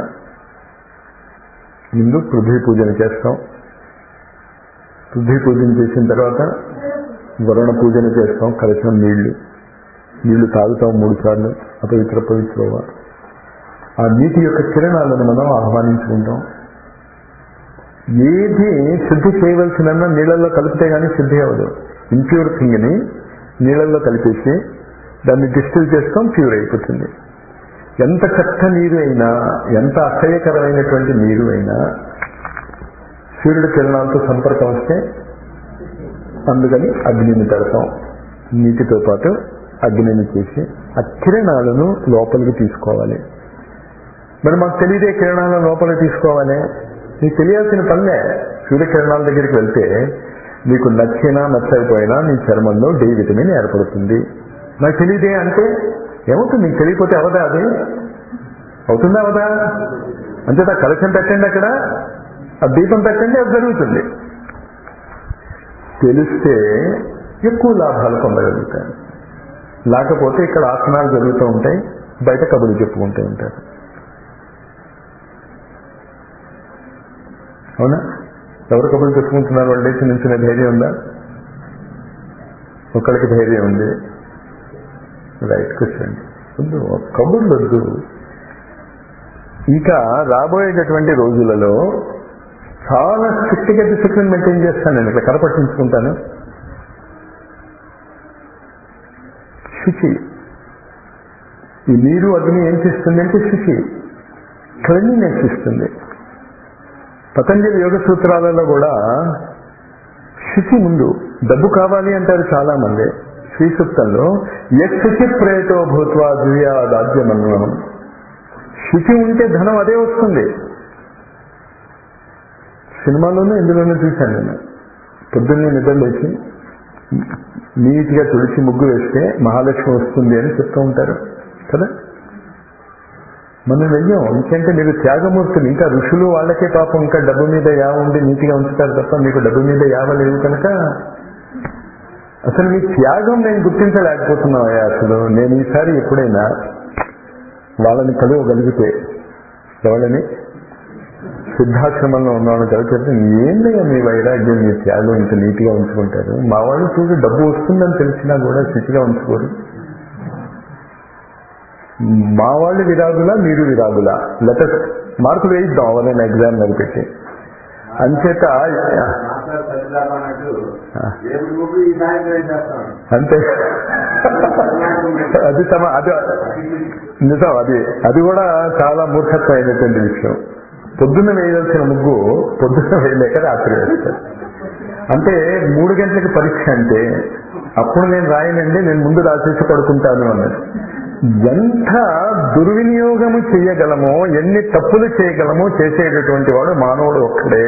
ముందు పృథ్వీ పూజన చేస్తాం పృథ్వీ పూజన చేసిన తర్వాత వరుణ పూజన చేస్తాం కలశం నీళ్లు నీళ్లు తాగుతాం మూడు సార్లు అపవిత్ర పవిత్రవ ఆ నీటి యొక్క కిరణాలను మనం ఆహ్వానించుకుంటాం ఏది శుద్ధి చేయవలసిన నీళ్ళల్లో కలిపితే కానీ శుద్ధి అవ్వదు ఇంప్యూర్ థింగ్ని నీళ్ళల్లో కలిపేసి దాన్ని డిస్టిల్ చేస్తాం ప్యూర్ అయిపోతుంది ఎంత చెత్త నీరు అయినా ఎంత అసహ్యకరమైనటువంటి నీరు అయినా సూర్యుడి కిరణాలతో సంపర్కం వస్తే అందుకని అగ్నిని పెడతాం నీటితో పాటు అగ్నిని చేసి ఆ కిరణాలను లోపలికి తీసుకోవాలి మరి మాకు తెలియదే కిరణాలను లోపలికి తీసుకోవాలి నీకు తెలియాల్సిన పనిలే సూర్యకిరణాల దగ్గరికి వెళ్తే నీకు నచ్చినా నచ్చకపోయినా నీ చర్మంలో డి విటమిన్ ఏర్పడుతుంది నాకు తెలియదే అంటే ఏమవుతుంది నీకు తెలియకపోతే అవదా అది అవుతుందా అవదా అంతేతా కలశం పెట్టండి అక్కడ ఆ దీపం పెట్టండి అది జరుగుతుంది తెలిస్తే ఎక్కువ లాభాలు పొందగలుగుతారు లేకపోతే ఇక్కడ ఆసనాలు జరుగుతూ ఉంటాయి బయట కబుర్లు చెప్పుకుంటూ ఉంటారు అవునా ఎవరు కబుర్లు చెప్పుకుంటున్నారు వాళ్ళు లేచి నించిన ధైర్యం ఉందా ఒకళ్ళకి ధైర్యం ఉంది రైట్ కూర్చోండి వద్దు కబుర్లు వద్దు ఇంకా రాబోయేటటువంటి రోజులలో చాలా స్ట్రిక్ట్గా డిసిప్లిన్ మెయింటైన్ చేస్తాను నేను ఇట్లా కరపట్టించుకుంటాను శుచి ఈ నీరు అగ్ని ఏం చేస్తుంది అంటే శుచి క్లెన్లీనెస్ ఇస్తుంది పతంజలి యోగ సూత్రాలలో కూడా శుచి ముందు డబ్బు కావాలి అంటారు చాలా మంది శ్రీ సూక్తంలో యశుచి ప్రేతో భూత్వా ద్వియాదాద్యమన్వం శుచి ఉంటే ధనం అదే వస్తుంది సినిమాలోనూ ఇందులోనూ చూశాను నేను పొద్దున్నే నిద్ర లేచి నీట్గా తుడిచి ముగ్గు వేస్తే మహాలక్ష్మి వస్తుంది అని చెప్తూ ఉంటారు కదా మనం వెయ్యం ఎందుకంటే మీరు త్యాగమూర్తులు ఇంకా ఋషులు వాళ్ళకే పాపం ఇంకా డబ్బు మీద యావ ఉండి నీట్గా ఉంచుతారు తప్ప మీకు డబ్బు మీద యావ లేవు కనుక అసలు మీ త్యాగం నేను గుర్తించలేకపోతున్నా అసలు నేను ఈసారి ఎప్పుడైనా వాళ్ళని కలవగలిగితే ఎవరిని సిద్ధాశ్రమంలో ఉన్నవాళ్ళు కలిగితే ఏంటయ్యా మీ వైరాగ్యం మీ త్యాగం ఇంత నీట్గా ఉంచుకుంటారు మా వాళ్ళు చూసి డబ్బు వస్తుందని తెలిసినా కూడా స్థితిగా ఉంచుకోరు మా వాళ్ళు విరాగులా మీరు విరాగులా లెటర్ మార్కులు వేయిద్దాం ఎవరైనా ఎగ్జామ్ మరి పెట్టి అంచేత అంతే అది తమ అది నిజం అది అది కూడా చాలా మూర్ఖత్వమైనటువంటి విషయం పొద్దున్న వేయవలసిన ముగ్గు పొద్దున్న వేయలేక రాత్రి వేస్తారు అంటే మూడు గంటలకి పరీక్ష అంటే అప్పుడు నేను రాయనండి నేను ముందు రాసేసి పడుకుంటాను అన్నది ఎంత దుర్వినియోగము చేయగలమో ఎన్ని తప్పులు చేయగలమో చేసేటటువంటి వాడు మానవుడు ఒక్కడే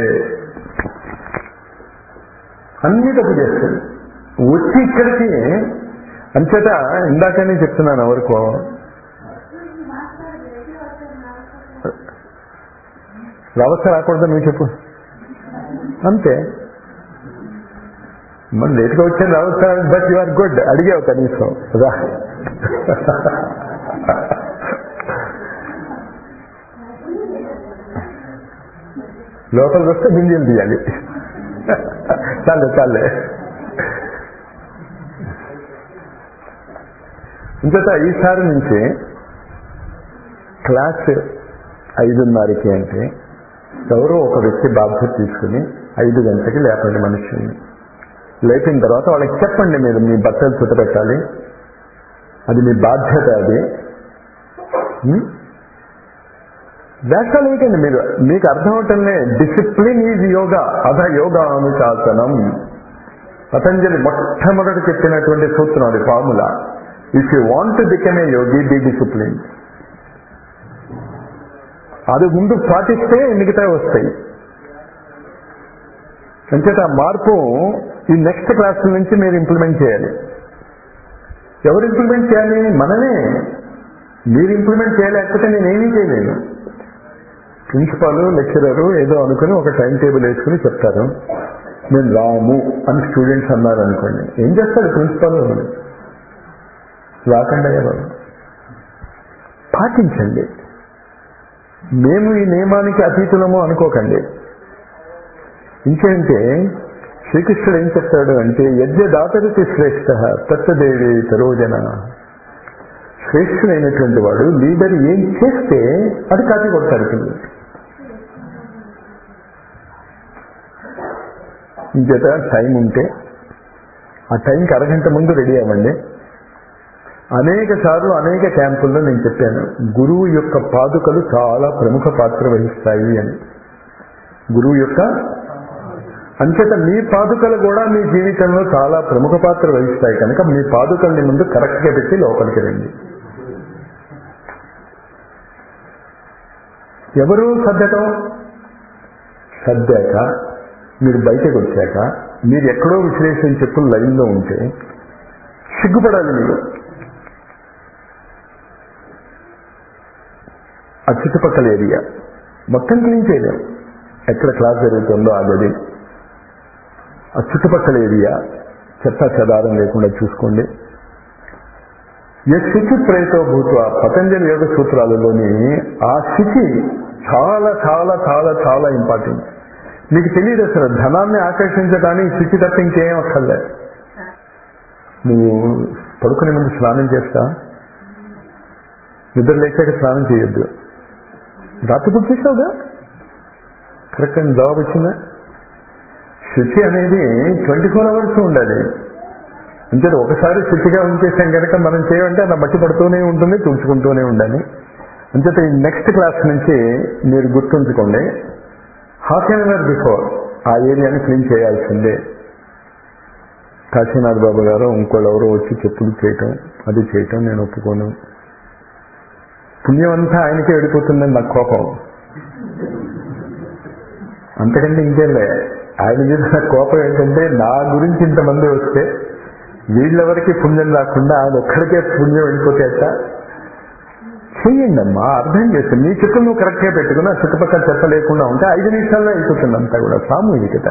అన్ని తప్పు చేస్తాడు వచ్చి ఇక్కడికి అంచేత ఇందాకనే చెప్తున్నాను ఎవరికో వ్యవస్థ రాకూడదు నువ్వు చెప్పు అంతే మరి లేట్గా వచ్చాను రావచ్చు బట్ యు ఆర్ గుడ్ అడిగావు కనీసం రా లోపలికి వస్తే గింజలు తీయాలి చాలే చాలే ఇంకట ఈసారి నుంచి క్లాస్ ఐదున్నరకి అంటే ఎవరో ఒక వ్యక్తి బాధ్యత తీసుకుని ఐదు గంటలకి లేపండి మనుషుల్ని లేపిన తర్వాత వాళ్ళకి చెప్పండి మీరు మీ బట్టలు చుట్టబెట్టాలి అది మీ బాధ్యత అది వేషాలు వేయకండి మీరు మీకు అర్థమవటంలే డిసిప్లిన్ ఈజ్ యోగా అధ యోగా అనుశాసనం పతంజలి మొట్టమొదటి చెప్పినటువంటి సూత్రం అది formula if you want to become a yogi be discipline అది ముందు పాటిస్తే మిగతా వస్తాయి అంచేత ఆ మార్పు ఈ నెక్స్ట్ క్లాస్ నుంచి మీరు ఇంప్లిమెంట్ చేయాలి ఎవరు ఇంప్లిమెంట్ చేయాలి మనమే మీరు ఇంప్లిమెంట్ చేయలేకపోతే నేనేమీ చేయలేను ప్రిన్సిపాల్ లెక్చరరు ఏదో అనుకుని ఒక టైం టేబుల్ వేసుకుని చెప్తారు నేను రాము అని స్టూడెంట్స్ అన్నారు అనుకోండి ఏం చేస్తారు ప్రిన్సిపాల్ రాకుండా ఎవరు పాటించండి మేము ఈ నియమానికి అతీతులము అనుకోకండి ఇంకేంటే శ్రీకృష్ణుడు ఏం చెప్తాడు అంటే యజ్ఞ దాతరికి శ్రేష్ఠ తత్వదేవి తరోజన శ్రేష్ఠుడైనటువంటి వాడు లీడర్ ఏం చేస్తే అది కాపీ కొడతాడు పిల్లలు ఇంకేత టైం ఉంటే ఆ టైంకి అరగంట ముందు రెడీ అవ్వండి అనేక సార్లు అనేక క్యాంపుల్లో నేను చెప్పాను గురువు యొక్క పాదుకలు చాలా ప్రముఖ పాత్ర వహిస్తాయి అని గురువు యొక్క అంచేత మీ పాదుకలు కూడా మీ జీవితంలో చాలా ప్రముఖ పాత్ర వహిస్తాయి కనుక మీ పాదుకల్ని ముందు కరెక్ట్గా పెట్టి లోపలికి రండి ఎవరు సర్దటం సర్దాక మీరు బయటకు వచ్చాక మీరు ఎక్కడో విశ్లేషణ చెప్పులు లైన్లో ఉంటే సిగ్గుపడాలి మీరు ఆ చుట్టుపక్కల ఏరియా మొత్తం క్లీన్ చేయలేం ఎక్కడ క్లాస్ జరుగుతుందో ఆ గది ఆ చుట్టుపక్కల ఏరియా చెత్త చెదారం లేకుండా చూసుకోండి ఏ శుచి ప్రేతో భూత్వ పతంజలి యోగ సూత్రాలలోని ఆ శుచి చాలా చాలా చాలా చాలా ఇంపార్టెంట్ మీకు తెలియదు అసలు ధనాన్ని ఆకర్షించడానికి శుచి తప్ప ఇంకేం అక్కర్లే నువ్వు పడుకునే ముందు స్నానం చేస్తా నిద్ర లేచాక స్నానం చేయొద్దు రాత్రి పూట చేసావుగా కరెక్ట్ అని జవాబు వచ్చిందా శుచి అనేది ట్వంటీ ఫోర్ అవర్స్ ఉండాలి అంతే ఒకసారి శుచిగా ఉంచేసాం కనుక మనం చేయాలంటే అలా మట్టి పడుతూనే ఉంటుంది తుడుచుకుంటూనే ఉండాలి అంచేత ఈ నెక్స్ట్ క్లాస్ నుంచి మీరు గుర్తుంచుకోండి హాఫ్ అన్ అవర్ బిఫోర్ ఆ ఏరియాని క్లీన్ చేయాల్సిందే కాశీనాథ్ బాబు గారు ఇంకోళ్ళు ఎవరో వచ్చి చెప్పులు చేయటం అది చేయటం నేను ఒప్పుకోను పుణ్యం అంతా ఆయనకే వెళ్ళిపోతుందని నాకు కోపం అంతకంటే ఇంకేంలే ఆయన మీద నాకు కోపం ఏంటంటే నా గురించి ఇంతమంది వస్తే వీళ్ళెవరికి పుణ్యం రాకుండా ఆయన ఒక్కడికే పుణ్యం వెళ్ళిపోతే అట్ట చెయ్యండి అమ్మా అర్థం చేస్తే నీ చెప్పులు నువ్వు కరెక్ట్గా పెట్టుకుని ఆ చుట్టుపక్కల చెప్ప లేకుండా ఉంటే ఐదు నిమిషాల్లో అయిపోతుంది అంతా కూడా సామూహికత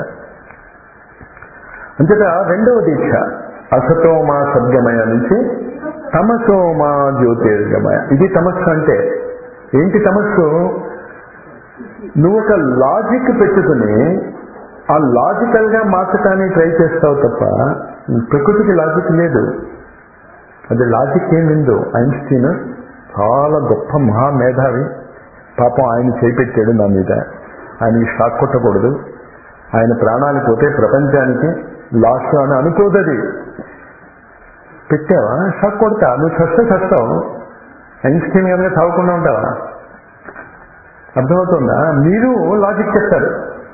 అంతేత రెండవ దీక్ష అసతోమా సద్గమయ నుంచి తమసోమా జ్యోతిర్గమయ ఇది తమస్సు అంటే ఏంటి తమస్సు నువ్వు ఒక లాజిక్ పెట్టుకుని ఆ లాజికల్ గా మార్చడానికి ట్రై చేస్తావు తప్ప ప్రకృతికి లాజిక్ లేదు అది లాజిక్ ఏమిందో ఐన్స్టీన్ చాలా గొప్ప మహామేధావి పాపం ఆయన చేపెట్టాడు నా మీద ఆయనకి షాక్ కొట్టకూడదు ఆయన ప్రాణాలు పోతే ప్రపంచానికి లాస్ట్ అని అనుకోదది పెట్టావా షాక్ కొడతా నువ్వు చస్తే చస్తావు ఐన్స్టీన్ కనుక తాగకుండా ఉంటావా అర్థమవుతుందా మీరు లాజిక్ చెప్తారు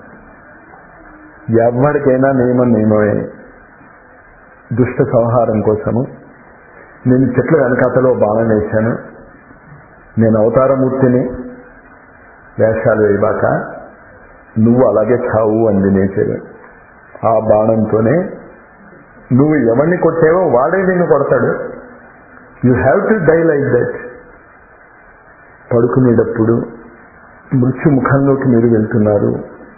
ఎవరికైనా నియమం నియమమే దుష్ట సంహారం కోసము నేను చెట్ల వెనకాతలో బాణం వేశాను నేను అవతారమూర్తిని వేషాలు వేయబాక నువ్వు అలాగే చావు అంది నేచర్ ఆ బాణంతోనే నువ్వు ఎవరిని కొట్టావో వాడే నిన్ను కొడతాడు you have to die like that పడుకునేటప్పుడు మృత్యు ముఖంలోకి మీరు వెళ్తున్నారు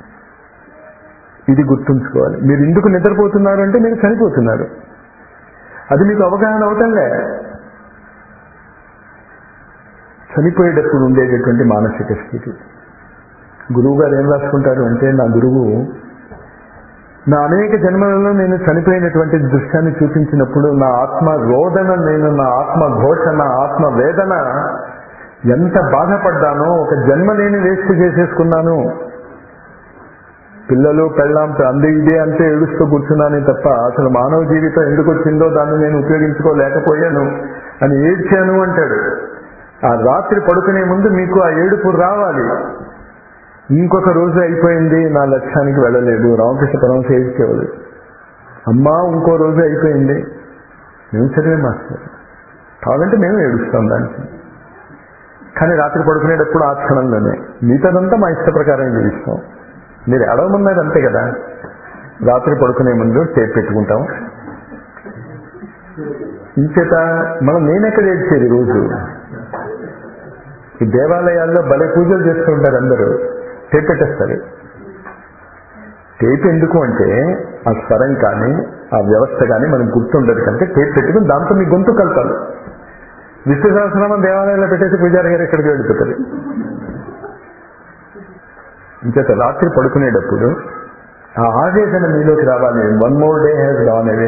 ఇది గుర్తుంచుకోవాలి మీరు ఎందుకు నిద్రపోతున్నారు అంటే మీరు చనిపోతున్నారు అది మీకు అవగాహన అవటంలే చనిపోయేటప్పుడు ఉండేటటువంటి మానసిక స్థితి గురువు గారు ఏం రాసుకుంటారు అంటే నా గురువు నా అనేక జన్మలలో నేను చనిపోయినటువంటి దృశ్యాన్ని చూపించినప్పుడు నా ఆత్మ రోదన నేను నా ఆత్మ ఘోష నా ఆత్మ వేదన ఎంత బాధపడ్డానో ఒక జన్మ నేను వేస్ట్ చేసేసుకున్నాను పిల్లలు పెళ్ళాం అంది ఇదే అంతే ఏడుస్తూ కూర్చున్నానే తప్ప అసలు మానవ జీవితం ఎందుకు వచ్చిందో దాన్ని నేను ఉపయోగించుకోలేకపోయాను అని ఏడ్చాను అంటాడు ఆ రాత్రి పడుకునే ముందు మీకు ఆ ఏడుపు రావాలి ఇంకొక రోజు అయిపోయింది నా లక్ష్యానికి వెళ్ళలేదు రామకృష్ణ పరమశ ఏడ్చేవాడు అమ్మా ఇంకో రోజు అయిపోయింది మేము చదివే మాస్టర్ కావాలంటే మేము ఏడుస్తాం దానికి కానీ రాత్రి పడుకునేటప్పుడు ఆ క్షణంలోనే మిగతాదంతా మా ఇష్ట ప్రకారం జీవిస్తాం మీరు ఎడవమన్నది అంతే కదా రాత్రి పడుకునే ముందు టేప్ పెట్టుకుంటాం ఇంచేత మనం నేనెక్కడ ఏడ్చేది రోజు ఈ దేవాలయాల్లో భలే పూజలు చేస్తూ ఉంటారు అందరూ టేప్ పెట్టేస్తారు టేప్ ఎందుకు అంటే ఆ స్వరం కానీ ఆ వ్యవస్థ కానీ మనకు గుర్తుండదు కనుక టేప్ పెట్టుకుని దాంతో మీ గొంతు కలపాలి విష్ణు సహస్రనామం దేవాలయంలో పెట్టేసి పూజారి గారు ఎక్కడికి వెళ్ళిపోతారు ఇంచేత రాత్రి పడుకునేటప్పుడు ఆ ఆవేదన మీలోకి రావాలి one more day has gone away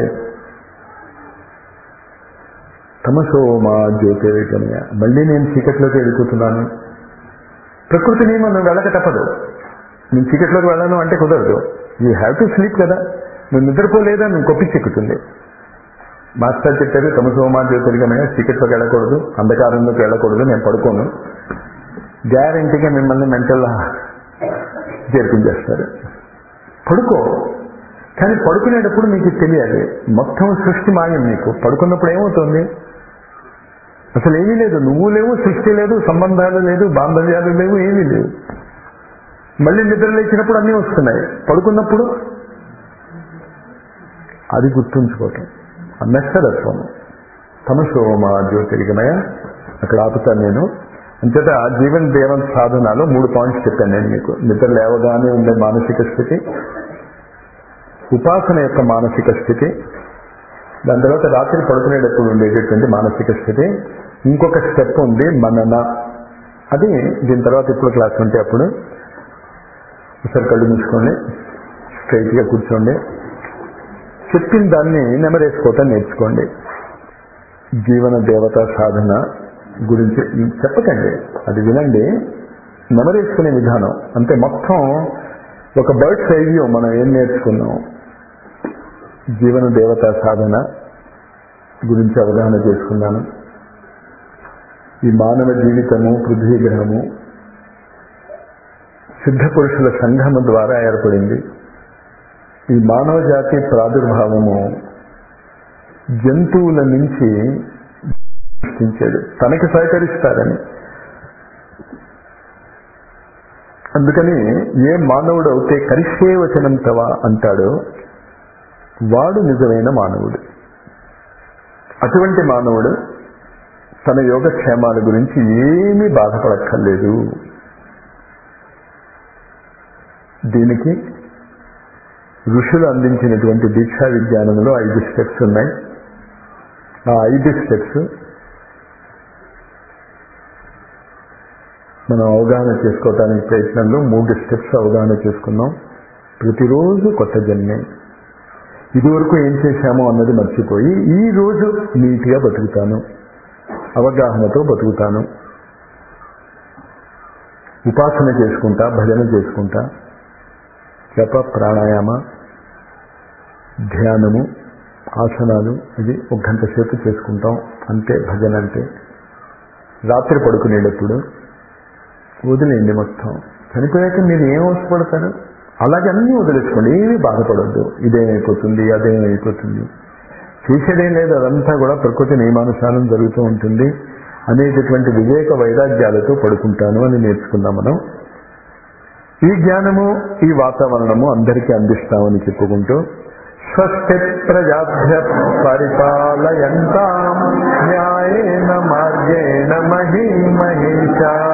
తమసో మా జ్యోతిర్గమయ మళ్ళీ నేను చీకట్లోకి వెళ్ళిపోతున్నాను ప్రకృతి నియమం నువ్వు వెళ్ళక తప్పదు నేను చీకట్లోకి వెళ్ళను అంటే కుదరదు యూ హ్యావ్ టు స్లీప్ కదా నువ్వు నిద్రపోలేదా నువ్వు కొప్పి చిక్కుతుంది మాస్టర్ చెప్పారు తమసోమా జ్యోతిర్గమయ చీకట్లోకి వెళ్ళకూడదు అంధకారంలోకి వెళ్ళకూడదు నేను పడుకోను గ్యారంటీగా మిమ్మల్ని మెంటల్ చేర్పించేస్తారు పడుకో కానీ పడుకునేటప్పుడు మీకు తెలియాలి మొత్తం సృష్టి మాయం నీకు పడుకున్నప్పుడు ఏమవుతుంది అసలు ఏమీ లేదు నువ్వు లేవు సృష్టి లేదు సంబంధాలు లేదు బాంధవ్యాలు లేవు ఏమీ లేవు మళ్ళీ నిద్ర లేచినప్పుడు అన్నీ వస్తున్నాయి పడుకున్నప్పుడు అది గుర్తుంచుకోవటం నష్టదత్వం తమసోమ జ్యోతిర్గమయ అక్కడ ఆపుతాను నేను అంచేత జీవన్ దేవన్ సాధనాలు మూడు పాయింట్స్ చెప్పాను నేను మీకు నిద్ర లేవగానే ఉండే మానసిక స్థితి ఉపాసన యొక్క మానసిక స్థితి దాని తర్వాత రాత్రి పడుకునేటప్పుడు ఉండేటటువంటి మానసిక స్థితి ఇంకొక స్టెప్ ఉంది మనన అది దీని తర్వాత ఇప్పుడు క్లాస్ ఉంటే అప్పుడు ఒకసారి కళ్ళు మూసుకోండి స్ట్రైట్గా కూర్చోండి చెప్పిన దాన్ని నెమరేసుకోవటం నేర్చుకోండి జీవన దేవత సాధన గురించి చెప్పకండి అది వినండి నెమరేసుకునే విధానం అంటే మొత్తం ఒక బర్డ్స్ ఐవ్యూ మనం ఏం నేర్చుకున్నాం జీవన దేవత సాధన గురించి అవగాహన చేసుకున్నాను ఈ మానవ జీవితము పృథ్వీ గ్రహము సిద్ధ పురుషుల సంఘము ద్వారా ఏర్పడింది ఈ మానవ జాతి ప్రాదుర్భావము జంతువుల నుంచి సృష్టించాడు తనకి సహకరిస్తారని అందుకని ఏ మానవుడు అయితే కరిష్యే వచనం తవా అంటాడో వాడు నిజమైన మానవుడు అటువంటి మానవుడు తన యోగక్షేమాల గురించి ఏమీ బాధపడక్కర్లేదు దీనికి ఋషులు అందించినటువంటి దీక్షా విజ్ఞానంలో ఐదు స్టెప్స్ ఉన్నాయి ఆ ఐదు స్టెప్స్ మనం అవగాహన చేసుకోవడానికి ప్రయత్నంలో మూడు స్టెప్స్ అవగాహన చేసుకున్నాం ప్రతిరోజు కొత్త జన్మే ఇదివరకు ఏం చేశామో అన్నది మర్చిపోయి ఈ రోజు నీట్గా బతుకుతాను అవగాహనతో బతుకుతాను ఉపాసన చేసుకుంటా భజన చేసుకుంటా జప ప్రాణాయామ ధ్యానము ఆసనాలు ఇది ఒక గంట సేపు చేసుకుంటాం అంతే భజన అంటే రాత్రి పడుకునేటప్పుడు వదిలేయండి మొత్తం చనిపోయాక మీరు ఏం అవసరపడతారు అలాగే అన్నీ వదిలేసుకోండి ఏమీ బాధపడద్దు ఇదేమైపోతుంది అదేమైపోతుంది చేసేదేం లేదు అదంతా కూడా ప్రకృతి నియమానుసారం జరుగుతూ ఉంటుంది అనేటటువంటి వివేక వైరాగ్యాలతో పడుకుంటాను అని నేర్చుకున్నాం మనం ఈ జ్ఞానము ఈ వాతావరణము అందరికీ అందిస్తామని చెప్పుకుంటూ స్వస్తి ప్రజాభ్య పరిపాలయంతాం న్యాయేన మార్గేణ మహీ మహిషా